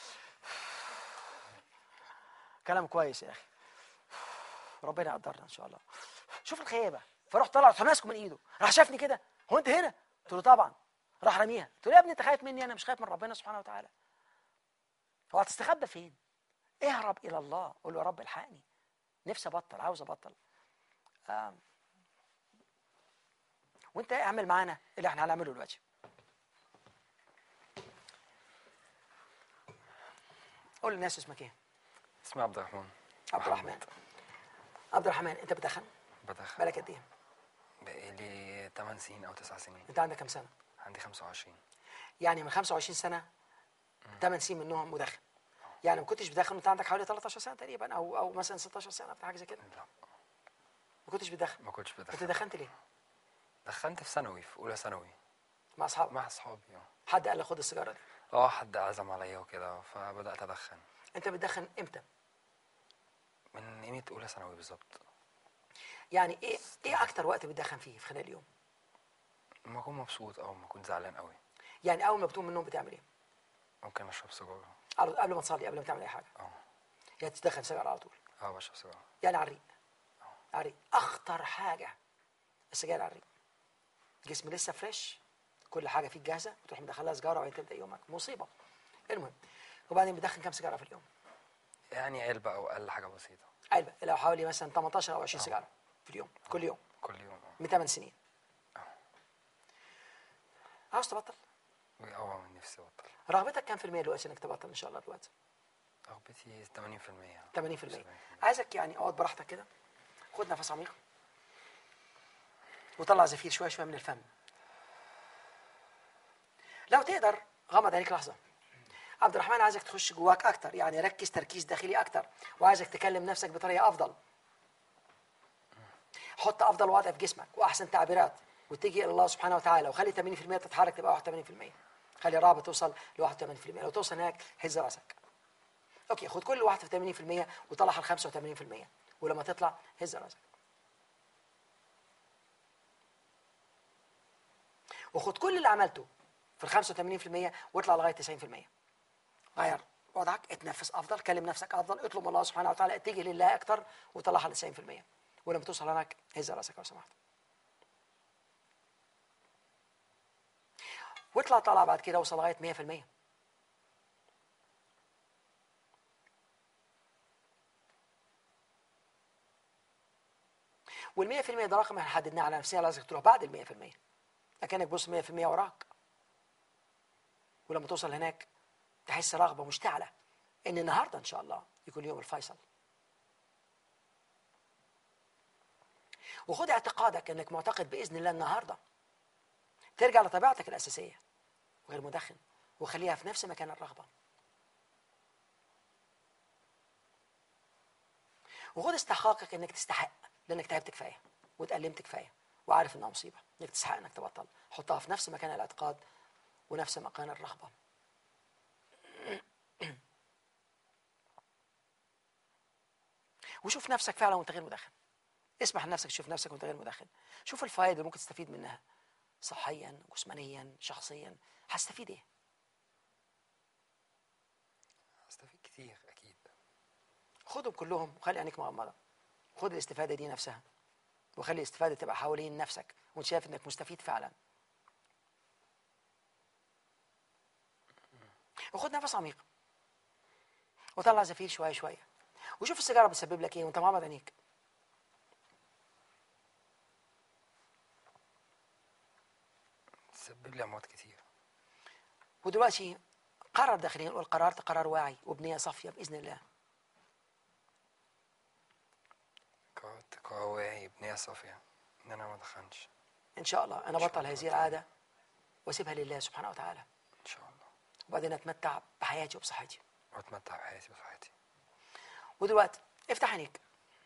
كلام كويس يا اخي ربنا يقدرنا ان شاء الله شوف الخيبه فرحت طلع ماسكه من ايده راح شافني كده هو انت هنا قلت له طبعا راح رميها قلت له يا ابني انت خايف مني انا مش خايف من ربنا سبحانه وتعالى هو هتستخبى فين اهرب الى الله قول له يا رب الحقني نفسي ابطل عاوز ابطل آه. وانت اعمل معانا اللي احنا هنعمله دلوقتي قول للناس اسمك ايه اسمي عبد الرحمن عبد الرحمن عبد الرحمن انت بتدخن بدخن بالك قد ايه بقالي 8 سنين او 9 سنين انت عندك كام سنه عندي 25 يعني من 25 سنه 8 سنين منهم مدخن يعني ما كنتش بتدخن وانت عندك حوالي 13 سنه تقريبا او او مثلا 16 سنه بتاع حاجه زي كده لا ما كنتش بتدخن ما كنتش انت بدخن دخنت ليه دخنت في ثانوي في اولى ثانوي مع اصحابك مع اصحابي اه حد قال لك خد السيجاره دي اه حد عزم عليا وكده فبدات ادخن انت بتدخن امتى من قيمه اولى ثانوي بالظبط يعني ايه ايه اكتر وقت بتدخن فيه في خلال اليوم لما اكون مبسوط او ما اكون زعلان قوي يعني اول ما بتقوم من النوم بتعمل ايه ممكن اشرب سيجاره على- قبل ما تصلي قبل ما تعمل اي حاجه اه يعني تدخن سيجاره على طول اه بشرب سيجاره يعني على الريق على الريق اخطر حاجه السجاير على الريق جسم لسه فريش كل حاجه فيك جاهزه وتروح مدخلها سيجاره وبعدين تبدا يومك مصيبه المهم وبعدين بتدخن كام سيجاره في اليوم يعني علبه او اقل حاجه بسيطه علبه لو حوالي مثلا 18 او 20 سيجاره في اليوم كل يوم كل يوم اه من 8 سنين عاوز تبطل اه من نفسي ابطل رغبتك كام في المية دلوقتي انك تبطل ان شاء الله دلوقتي رغبتي 80% 80% عايزك يعني اقعد براحتك كده خد نفس عميق وطلع زفير شويه شويه من الفم لو تقدر غمض عينيك لحظه عبد الرحمن عايزك تخش جواك اكتر يعني ركز تركيز داخلي اكتر وعايزك تكلم نفسك بطريقه افضل حط افضل وضع في جسمك واحسن تعبيرات وتيجي الى الله سبحانه وتعالى وخلي 80% تتحرك تبقى 81% خلي الرغبه توصل ل 81% لو توصل هناك هز راسك اوكي خد كل واحده في 80% وطلعها ل 85% ولما تطلع هز راسك وخد كل اللي عملته في ال 85% واطلع لغايه 90% غير وضعك اتنفس افضل كلم نفسك افضل اطلب من الله سبحانه وتعالى اتجه لله اكتر وطلعها ل 90% ولما توصل هناك هز راسك لو سمحت واطلع طلع بعد كده وصل لغايه 100% وال 100% ده رقم احنا حددناه على نفسنا لازم تروح بعد ال 100% لكنك بص 100% وراك ولما توصل هناك تحس رغبه مشتعله ان النهارده ان شاء الله يكون اليوم الفيصل وخد اعتقادك انك معتقد باذن الله النهارده ترجع لطبيعتك الاساسيه غير مدخن وخليها في نفس مكان الرغبه وخد استحقاقك انك تستحق لانك تعبت كفايه واتألمت كفايه وعارف انها مصيبه انك تستحق انك تبطل حطها في نفس مكان الاعتقاد ونفس مكان الرغبه وشوف نفسك فعلا وانت غير مدخن اسمح لنفسك تشوف نفسك وانت غير مدخن شوف الفوائد اللي ممكن تستفيد منها صحيا جسمانيا شخصيا هستفيد ايه هستفيد كتير اكيد خدهم كلهم وخلي عينيك مغمضه خد الاستفاده دي نفسها وخلي الاستفاده تبقى حوالين نفسك وانت شايف انك مستفيد فعلا وخد نفس عميق وطلع زفير شويه شويه وشوف السيجاره بتسبب لك ايه وانت مغمض عينيك بتسبب لي امراض كتير ودلوقتي قرر داخليا قول قررت قرار واعي وبنيه صافيه باذن الله قررت قرار واعي بنية صافية ان انا ما ادخنش ان شاء الله انا إن شاء بطل الله هذه العاده واسيبها لله سبحانه وتعالى ان شاء الله وبعدين اتمتع بحياتي وبصحتي واتمتع بحياتي وصحتي ودلوقتي افتح عينيك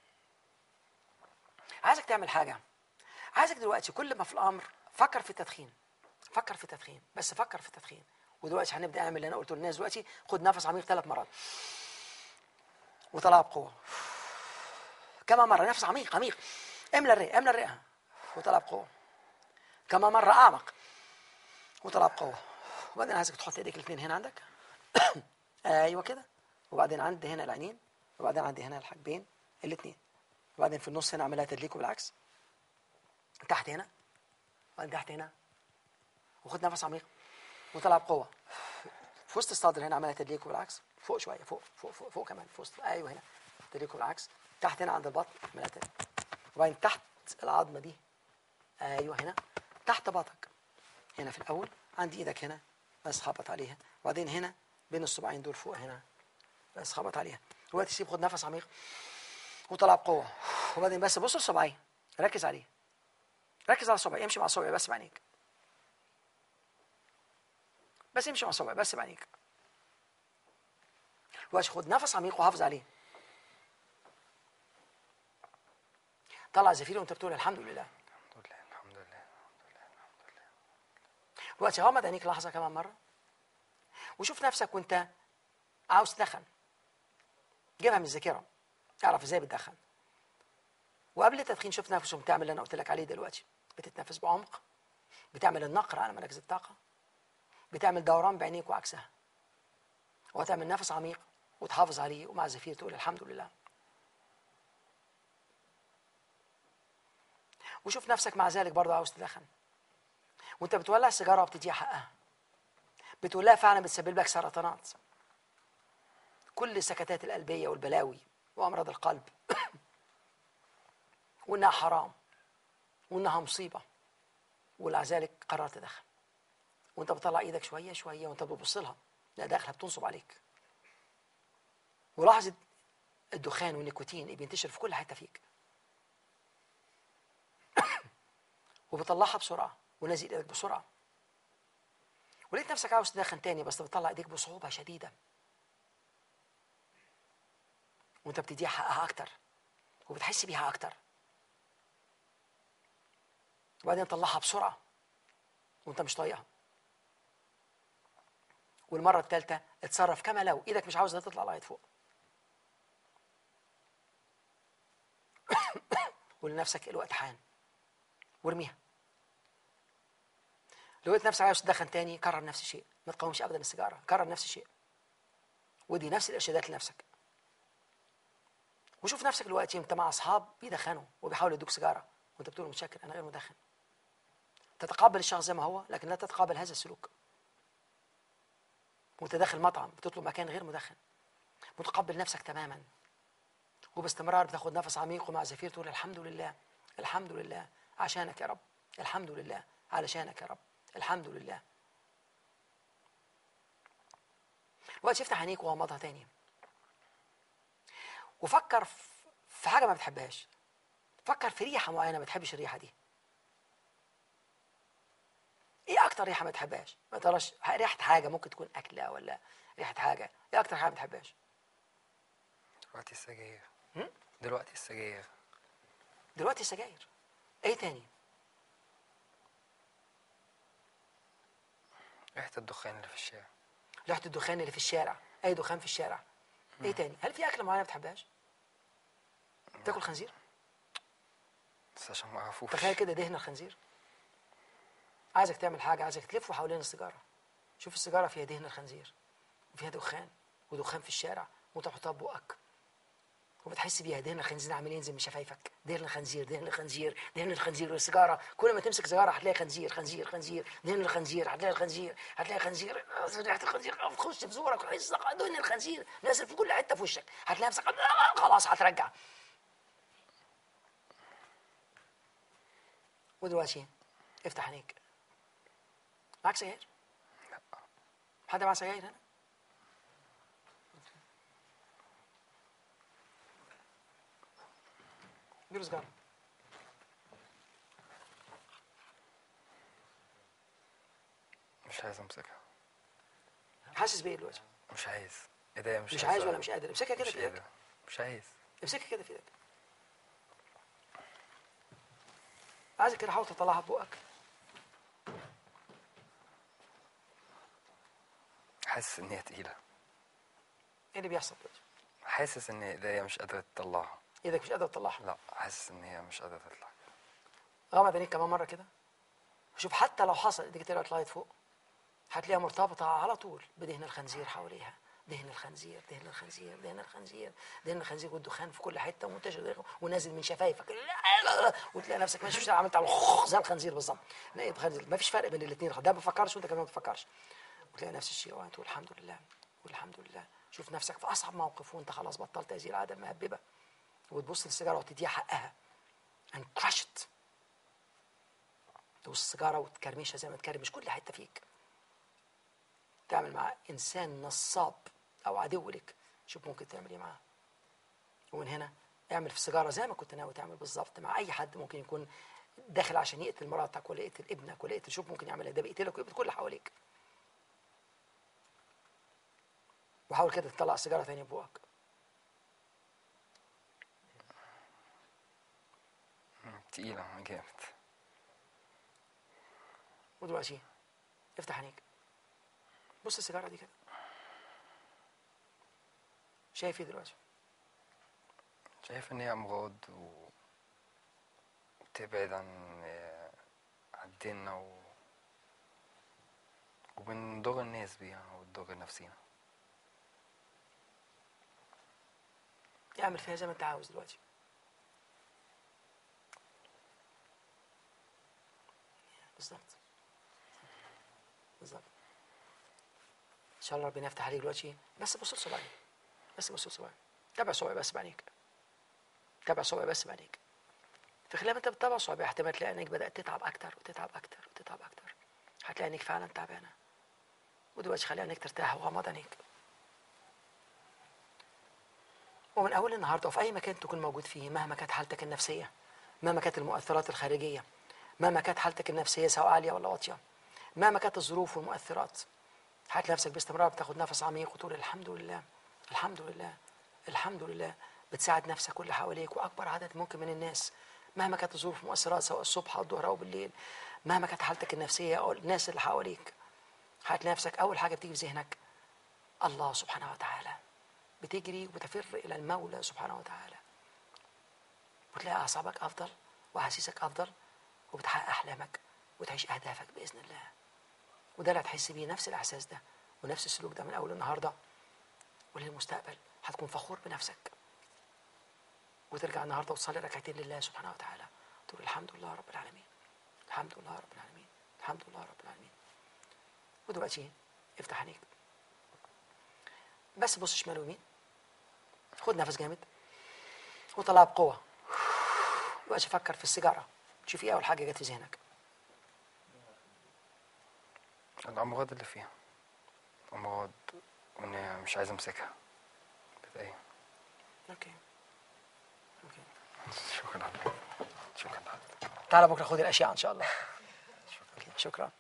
عايزك تعمل حاجه عايزك دلوقتي كل ما في الامر فكر في التدخين فكر في التدخين بس فكر في التدخين ودلوقتي هنبدا نعمل اللي انا قلته للناس دلوقتي خد نفس عميق ثلاث مرات وطلعها بقوه كمان مره نفس عميق عميق املى الرئه املى الرئه وطلع بقوه كمان مره اعمق وطلع بقوه وبعدين عايزك تحط ايديك الاثنين هنا عندك ايوه كده وبعدين عند هنا العينين وبعدين عندي هنا الحاجبين الاثنين وبعدين في النص هنا اعملها تدليك وبالعكس تحت هنا وبعدين تحت هنا وخد نفس عميق وطلع بقوه في وسط الصدر هنا عملها تدليك وبالعكس فوق شويه فوق فوق فوق, فوق كمان في وسط ايوه هنا تدليك وبالعكس تحت هنا عند البطن عملها تاني وبعدين تحت العظمه دي ايوه هنا تحت بطنك هنا في الاول عند ايدك هنا بس خبط عليها وبعدين هنا بين الصباعين دول فوق هنا بس خبط عليها دلوقتي سيب خد نفس عميق وطلع بقوه وبعدين بس بص الصباعين ركز عليه ركز على الصبع امشي مع الصبع بس بعينيك بس امشي مع الصبع بس بعينيك دلوقتي خد نفس عميق وحافظ عليه طلع زفير وانت بتقول الحمد لله الحمد لله الحمد لله الحمد لله الحمد لله دلوقتي غمض عينيك لحظه كمان مره وشوف نفسك وانت عاوز تدخن جيبها من الذاكره اعرف ازاي بتدخن وقبل التدخين شوف نفسك بتعمل اللي انا قلت لك عليه دلوقتي بتتنفس بعمق بتعمل النقر على مراكز الطاقه بتعمل دوران بعينيك وعكسها وهتعمل نفس عميق وتحافظ عليه ومع الزفير تقول الحمد لله وشوف نفسك مع ذلك برضه عاوز تدخن وانت بتولع السيجاره وبتديها حقها بتقول لها فعلا بتسبب لك سرطانات كل السكتات القلبيه والبلاوي وامراض القلب وانها حرام وانها مصيبه ومع ذلك قررت تدخن وانت بتطلع ايدك شويه شويه وانت بتبص لها لا داخله بتنصب عليك ولاحظ الدخان والنيكوتين اللي بينتشر في كل حته فيك وبتطلعها بسرعه ونازل ايدك بسرعه ولقيت نفسك عاوز تدخن تاني بس بتطلع ايديك بصعوبه شديده وانت بتديها حقها اكتر وبتحس بيها اكتر وبعدين طلعها بسرعه وانت مش طايقها والمره الثالثه اتصرف كما لو ايدك مش عاوزه تطلع لغايه فوق قول لنفسك الوقت حان وارميها لو لقيت نفسك عاوز تدخن تاني كرر نفس الشيء ما تقاومش ابدا السيجاره كرر نفس الشيء ودي نفس الارشادات لنفسك وشوف نفسك دلوقتي انت مع اصحاب بيدخنوا وبيحاولوا يدوك سيجاره وانت بتقول متشكر انا غير مدخن تتقبل الشخص زي ما هو لكن لا تتقبل هذا السلوك وانت داخل مطعم بتطلب مكان غير مدخن متقبل نفسك تماما وباستمرار بتاخد نفس عميق ومع زفير تقول الحمد لله الحمد لله عشانك يا رب الحمد لله علشانك يا رب الحمد لله دلوقتي افتح عينيك وغمضها تاني وفكر في- في حاجه ما بتحبهاش فكر في ريحه معينه ما بتحبش الريحه دي ايه اكتر ريحه ما تحبهاش ما تراش ريحه حاجه ممكن تكون اكله ولا ريحه حاجه ايه اكتر حاجه ما بتحبهاش دلوقتي السجاير هم؟ دلوقتي السجاير دلوقتي السجاير ايه تاني ريحة الدخان اللي في الشارع ريحه الدخان اللي في الشارع اي دخان في الشارع ايه تاني هل في اكله معينه ما بتحبهاش تاكل خنزير بس عشان ما اعرفوش تخيل كده دهن الخنزير عايزك تعمل حاجه عايزك تلف حوالين السيجاره شوف السيجاره فيها دهن الخنزير وفيها دخان ودخان في الشارع وانت تحطها ببقك وبتحس بيها دهن الخنزير عمال ينزل من شفايفك دهن الخنزير دهن الخنزير دهن الخنزير والسيجاره كل ما تمسك سيجاره هتلاقي خنزير خنزير خنزير دهن الخنزير هتلاقي الخنزير هتلاقي خنزير ريحه الخنزير تخش في زورك وتحس دهن الخنزير نازل في كل حته في وشك هتلاقي نفسك خلاص هترجع ودلوقتي افتح عينيك معاك سجاير؟ حد معاه سجاير هنا؟ اديله سجارة مش عايز امسكها حاسس بايه دلوقتي؟ مش عايز ايديا مش مش عايز ولا مش قادر امسكها كده مش في ايدك قادر مش عايز امسكها كده في ايدك عايزك كده حاول تطلعها ببقك حاسس ان هي تقيلة ايه اللي بيحصل دلوقتي؟ حاسس ان ايديا مش قادرة تطلعها ايدك مش قادر تطلعها لا حاسس ان هي مش قادرة تطلع غمض عينيك كمان مره كده شوف حتى لو حصل ايدك طلعت لغايه فوق هتلاقيها مرتبطه على طول بدهن الخنزير حواليها دهن الخنزير دهن الخنزير دهن الخنزير دهن الخنزير والدخان في كل حته ومنتشر داخل ونازل من شفايفك وتلاقي نفسك ماشي في الشارع عملت على زي الخنزير بالظبط لقيت خنزير ما فيش فرق بين الاثنين ده ما بفكرش وانت كمان ما بتفكرش وتلاقي نفس الشيء وانت تقول الحمد لله والحمد لله شوف نفسك في اصعب موقف وانت خلاص بطلت هذه العاده المهببه وتبص للسيجاره وتديها حقها and crush it تبص السيجاره وتكرمشها زي ما تكرمش كل حته فيك تعمل مع انسان نصاب او عدو لك شوف ممكن تعمل ايه معاه ومن هنا اعمل في السيجاره زي ما كنت ناوي تعمل بالظبط مع اي حد ممكن يكون داخل عشان يقتل مراتك ولا يقتل ابنك ولا يقتل شوف ممكن يعمل ايه ده بيقتلك ويقتل كل اللي حواليك وحاول كده تطلع السيجاره تاني ببوقك مم، تقيلة جامد ودلوقتي افتح عينيك بص السيجاره دي كده شايف ايه دلوقتي شايف ان هي امراض و... وبتبعد عن آه، عن ديننا و... وبنضر الناس بيها وبنضر نفسينا اعمل فيها زي ما انت عاوز دلوقتي بالظبط بالظبط ان شاء الله ربنا يفتح عليك دلوقتي بس بص لصباعي بس بص لصباعي تابع صباعي بس بعينيك تابع صباعي بس بعينيك في خلال ما انت بتتابع صباعي احتمال تلاقي عينيك بدات تتعب اكتر وتتعب اكتر وتتعب اكتر هتلاقي عينيك فعلا تعبانه ودلوقتي خلي عينيك ترتاح وغمض عينيك ومن اول النهارده وفي اي مكان تكون موجود فيه مهما كانت حالتك النفسيه مهما كانت المؤثرات الخارجيه مهما كانت حالتك النفسيه سواء عاليه ولا واطيه مهما كانت الظروف والمؤثرات هتلاقي نفسك باستمرار بتاخد نفس عميق وتقول الحمد لله الحمد لله الحمد لله بتساعد نفسك واللي حواليك واكبر عدد ممكن من الناس مهما كانت الظروف المؤثرات سواء الصبح او الظهر او بالليل مهما كانت حالتك النفسيه او الناس اللي حواليك هتلاقي نفسك اول حاجه بتيجي في ذهنك الله سبحانه وتعالى بتجري وبتفر الى المولى سبحانه وتعالى وتلاقي اعصابك افضل واحاسيسك افضل وبتحقق احلامك وتعيش اهدافك باذن الله وده اللي هتحس بيه نفس الاحساس ده ونفس السلوك ده من اول النهارده وللمستقبل هتكون فخور بنفسك وترجع النهارده وتصلي ركعتين لله سبحانه وتعالى تقول الحمد لله رب العالمين الحمد لله رب العالمين الحمد لله رب العالمين ودلوقتي افتح عينيك بس بص شمال ويمين خد نفس جامد وطلع بقوه دلوقتي فكر في السيجاره شوف ايه اول حاجه جت في ذهنك الامراض اللي فيها امراض وان هي مش عايز امسكها بداية اوكي اوكي شكرا شكرا تعال بكره خد الاشياء ان شاء الله أوكي. شكرا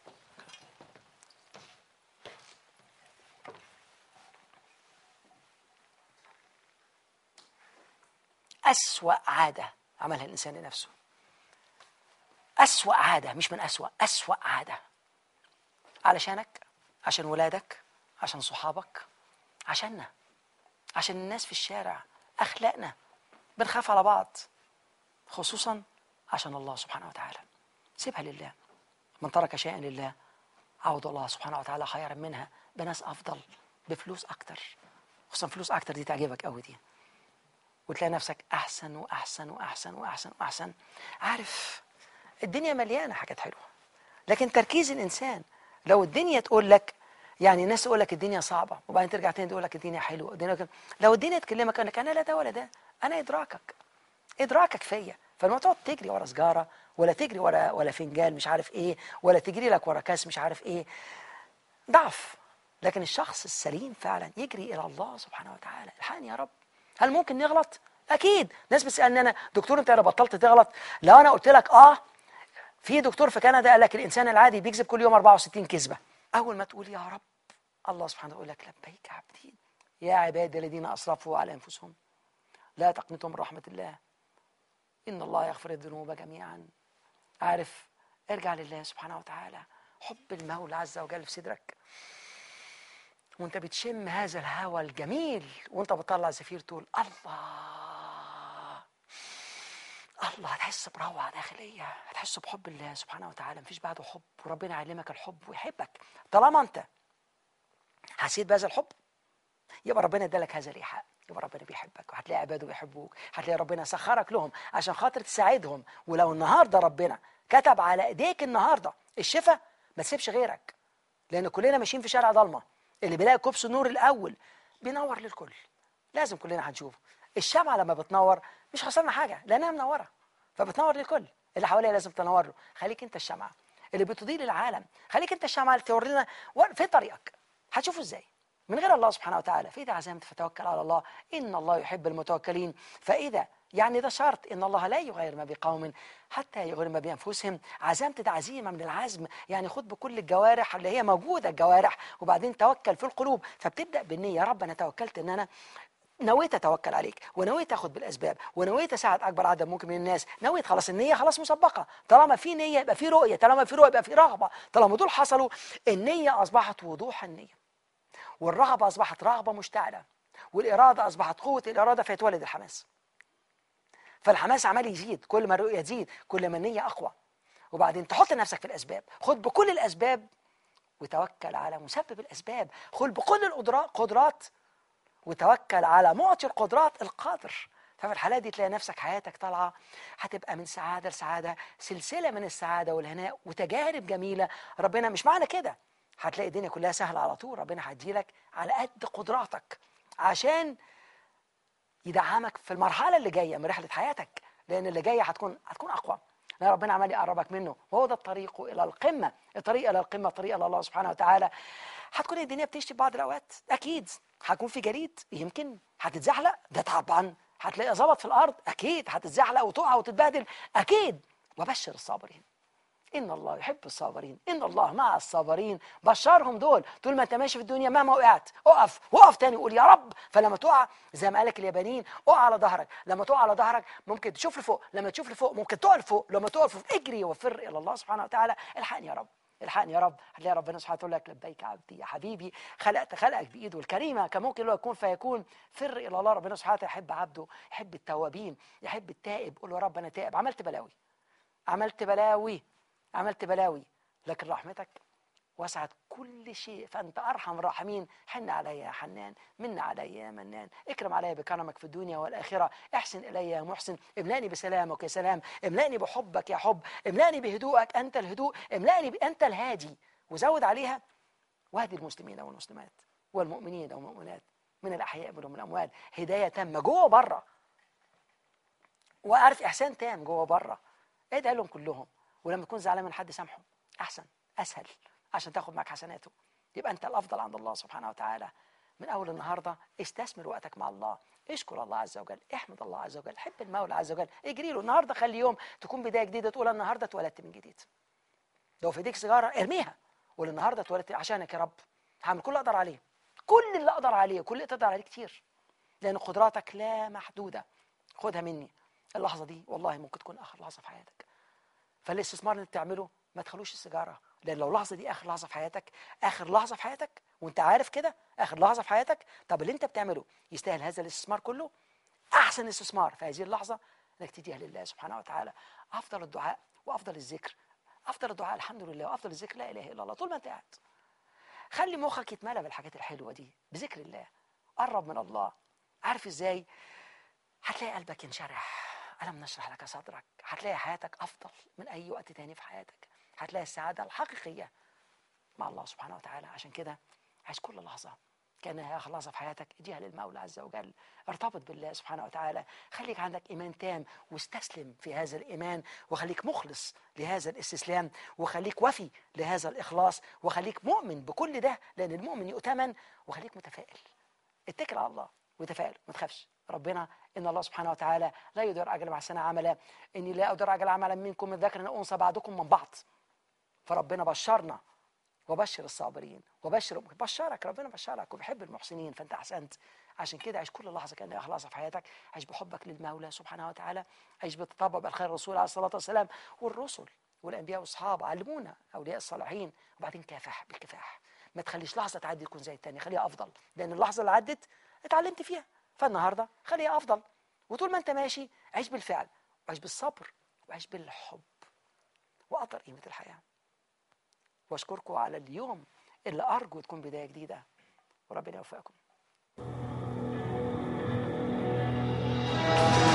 أسوأ عادة عملها الإنسان لنفسه أسوأ عادة مش من أسوأ أسوأ عادة علشانك عشان ولادك عشان صحابك عشاننا عشان الناس في الشارع أخلاقنا بنخاف على بعض خصوصا عشان الله سبحانه وتعالى سيبها لله من ترك شيئا لله عوض الله سبحانه وتعالى خيرا منها بناس افضل بفلوس اكتر خصوصا فلوس اكتر دي تعجبك قوي دي وتلاقي نفسك احسن واحسن واحسن واحسن واحسن عارف الدنيا مليانه حاجات حلوه لكن تركيز الانسان لو الدنيا تقول لك يعني الناس تقول لك الدنيا صعبه وبعدين ترجع تاني تقول لك الدنيا حلوه الدنيا كده. لو الدنيا تكلمك يقول لك انا لا ده ولا ده انا ادراكك ادراكك فيا فلما تقعد تجري ورا سجاره ولا تجري ورا ولا فنجان مش عارف ايه ولا تجري لك ورا كاس مش عارف ايه ضعف لكن الشخص السليم فعلا يجري الى الله سبحانه وتعالى الحقني يا رب هل ممكن نغلط اكيد ناس بتسالني انا دكتور انت انا بطلت تغلط لو انا قلت لك اه في دكتور في كندا قال لك الانسان العادي بيكذب كل يوم 64 كذبه اول ما تقول يا رب الله سبحانه يقول لك لبيك عبدي يا عبادي الذين اسرفوا على انفسهم لا تقنطوا من رحمه الله ان الله يغفر الذنوب جميعا عارف ارجع لله سبحانه وتعالى حب المولى عز وجل في صدرك وانت بتشم هذا الهواء الجميل وانت بتطلع زفير تقول الله الله هتحس بروعة داخلية هتحس بحب الله سبحانه وتعالى مفيش بعده حب وربنا يعلمك الحب ويحبك طالما انت حسيت بهذا الحب يبقى ربنا ادالك هذا الايحاء يبقى ربنا بيحبك وهتلاقي عباده بيحبوك هتلاقي ربنا سخرك لهم عشان خاطر تساعدهم ولو النهارده ربنا كتب على ايديك النهارده الشفاء ما تسيبش غيرك لان كلنا ماشيين في شارع ضلمه اللي بيلاقي كوبس النور الاول بينور للكل لازم كلنا هنشوفه الشمعة لما بتنور مش خسرنا حاجة لأنها منورة فبتنور للكل اللي حواليها لازم تنور له خليك أنت الشمعة اللي بتضيء للعالم خليك أنت الشمعة اللي توري لنا و- في طريقك هتشوفه إزاي من غير الله سبحانه وتعالى فإذا عزمت فتوكل على الله إن الله يحب المتوكلين فإذا يعني ده شرط إن الله لا يغير ما بقوم حتى يغير ما بأنفسهم عزمت ده عزيمة من العزم يعني خد بكل الجوارح اللي هي موجودة الجوارح وبعدين توكل في القلوب فبتبدأ بالنية يا رب أنا توكلت إن أنا نويت اتوكل عليك ونويت اخد بالاسباب ونويت اساعد اكبر عدد ممكن من الناس نويت خلاص النيه خلاص مسبقه طالما في نيه يبقى في رؤيه طالما في رؤيه يبقى في رغبه طالما دول حصلوا النيه اصبحت وضوح النيه والرغبه اصبحت رغبه مشتعله والاراده اصبحت قوه الاراده فيتولد الحماس فالحماس عمال يزيد كل ما الرؤيه تزيد كل ما النيه اقوى وبعدين تحط نفسك في الاسباب خد بكل الاسباب وتوكل على مسبب الاسباب خد بكل القدرات قدرات وتوكل على معطي القدرات القادر ففي الحالة دي تلاقي نفسك حياتك طالعة هتبقى من سعادة لسعادة سلسلة من السعادة والهناء وتجارب جميلة ربنا مش معنى كده هتلاقي الدنيا كلها سهلة على طول ربنا هيديلك على قد قدراتك عشان يدعمك في المرحلة اللي جاية من رحلة حياتك لأن اللي جاية هتكون هتكون أقوى لأن ربنا عمال يقربك منه وهو ده الطريق إلى القمة الطريق إلى القمة الطريق إلى الله سبحانه وتعالى هتكون الدنيا بتشتي بعض الأوقات أكيد هيكون في جليد يمكن هتتزحلق ده طبعا هتلاقي زلط في الأرض أكيد هتتزحلق وتقع وتتبهدل أكيد وبشر الصابرين إن الله يحب الصابرين إن الله مع الصابرين بشرهم دول طول ما أنت ماشي في الدنيا مهما وقعت أقف وقف تاني وقول يا رب فلما تقع زي ما قالك اليابانيين اقع على ظهرك لما تقع على ظهرك ممكن تشوف لفوق لما تشوف لفوق ممكن تقع لفوق لما تقع لفوق اجري وفر إلى الله سبحانه وتعالى الحقني يا رب الحقني يا رب هتلاقي ربنا سبحانه وتعالى يقول لك لبيك عبدي يا حبيبي خلقت خلقك بايده الكريمه كان ممكن لو يكون فيكون فر الى الله ربنا سبحانه وتعالى يحب عبده يحب التوابين يحب التائب قول له يا رب انا تائب عملت بلاوي عملت بلاوي عملت بلاوي لكن رحمتك وسعت كل شيء فانت ارحم الراحمين حن علي يا حنان من علي يا منان اكرم علي بكرمك في الدنيا والاخره احسن الي يا محسن املاني بسلامك يا سلام املاني بحبك يا حب املاني بهدوءك انت الهدوء املاني انت الهادي وزود عليها واهدي المسلمين والمسلمات والمؤمنين والمؤمنات من الاحياء منهم الاموات هدايه تامه جوه بره وعارف احسان تام جوه بره ادعي لهم كلهم ولما تكون زعلان من حد سامحه احسن اسهل عشان تاخد معك حسناته يبقى انت الافضل عند الله سبحانه وتعالى من اول النهارده استثمر وقتك مع الله اشكر الله عز وجل احمد الله عز وجل حب المولى عز وجل اجري له النهارده خلي يوم تكون بدايه جديده تقول النهارده اتولدت من جديد لو في ايديك سيجاره ارميها قول النهارده اتولدت عشانك يا رب هعمل كل اللي اقدر عليه كل اللي اقدر عليه كل اللي تقدر عليه كتير لان قدراتك لا محدوده خدها مني اللحظه دي والله ممكن تكون اخر لحظه في حياتك فالاستثمار اللي بتعمله ما تخلوش السيجاره لان لو اللحظه دي اخر لحظه في حياتك اخر لحظه في حياتك وانت عارف كده اخر لحظه في حياتك طب اللي انت بتعمله يستاهل هذا الاستثمار كله احسن استثمار في هذه اللحظه انك تديها لله سبحانه وتعالى افضل الدعاء وافضل الذكر افضل الدعاء الحمد لله وافضل الذكر لا اله الا الله طول ما انت قاعد خلي مخك يتملى بالحاجات الحلوه دي بذكر الله قرب من الله عارف ازاي هتلاقي قلبك ينشرح ألم نشرح لك صدرك هتلاقي حياتك أفضل من أي وقت تاني في حياتك هتلاقي السعادة الحقيقية مع الله سبحانه وتعالى عشان كده عايز كل لحظة كانها خلاصه في حياتك اديها للمولى عز وجل ارتبط بالله سبحانه وتعالى خليك عندك ايمان تام واستسلم في هذا الايمان وخليك مخلص لهذا الاستسلام وخليك وفي لهذا الاخلاص وخليك مؤمن بكل ده لان المؤمن يؤتمن وخليك متفائل اتكل على الله وتفائل ما تخافش ربنا ان الله سبحانه وتعالى لا يضيع اجر مع سنه عملا اني لا اضيع اجر عملا منكم من ذكر او انثى بعضكم من بعض فربنا بشرنا وبشر الصابرين وبشر بشرك ربنا بشرك وبيحب المحسنين فانت احسنت عشان كده عيش كل لحظه كانها اخلاص في حياتك عيش بحبك للمولى سبحانه وتعالى عيش بتطبع بالخير الرسول عليه الصلاه والسلام والرسل والانبياء والصحابه علمونا اولياء الصالحين وبعدين كافح بالكفاح ما تخليش لحظه تعدي تكون زي الثانيه خليها افضل لان اللحظه اللي عدت اتعلمت فيها فالنهارده خليها افضل وطول ما انت ماشي عيش بالفعل وعيش بالصبر وعيش بالحب وقدر قيمه الحياه واشكركم على اليوم اللي ارجو تكون بدايه جديده وربنا يوفقكم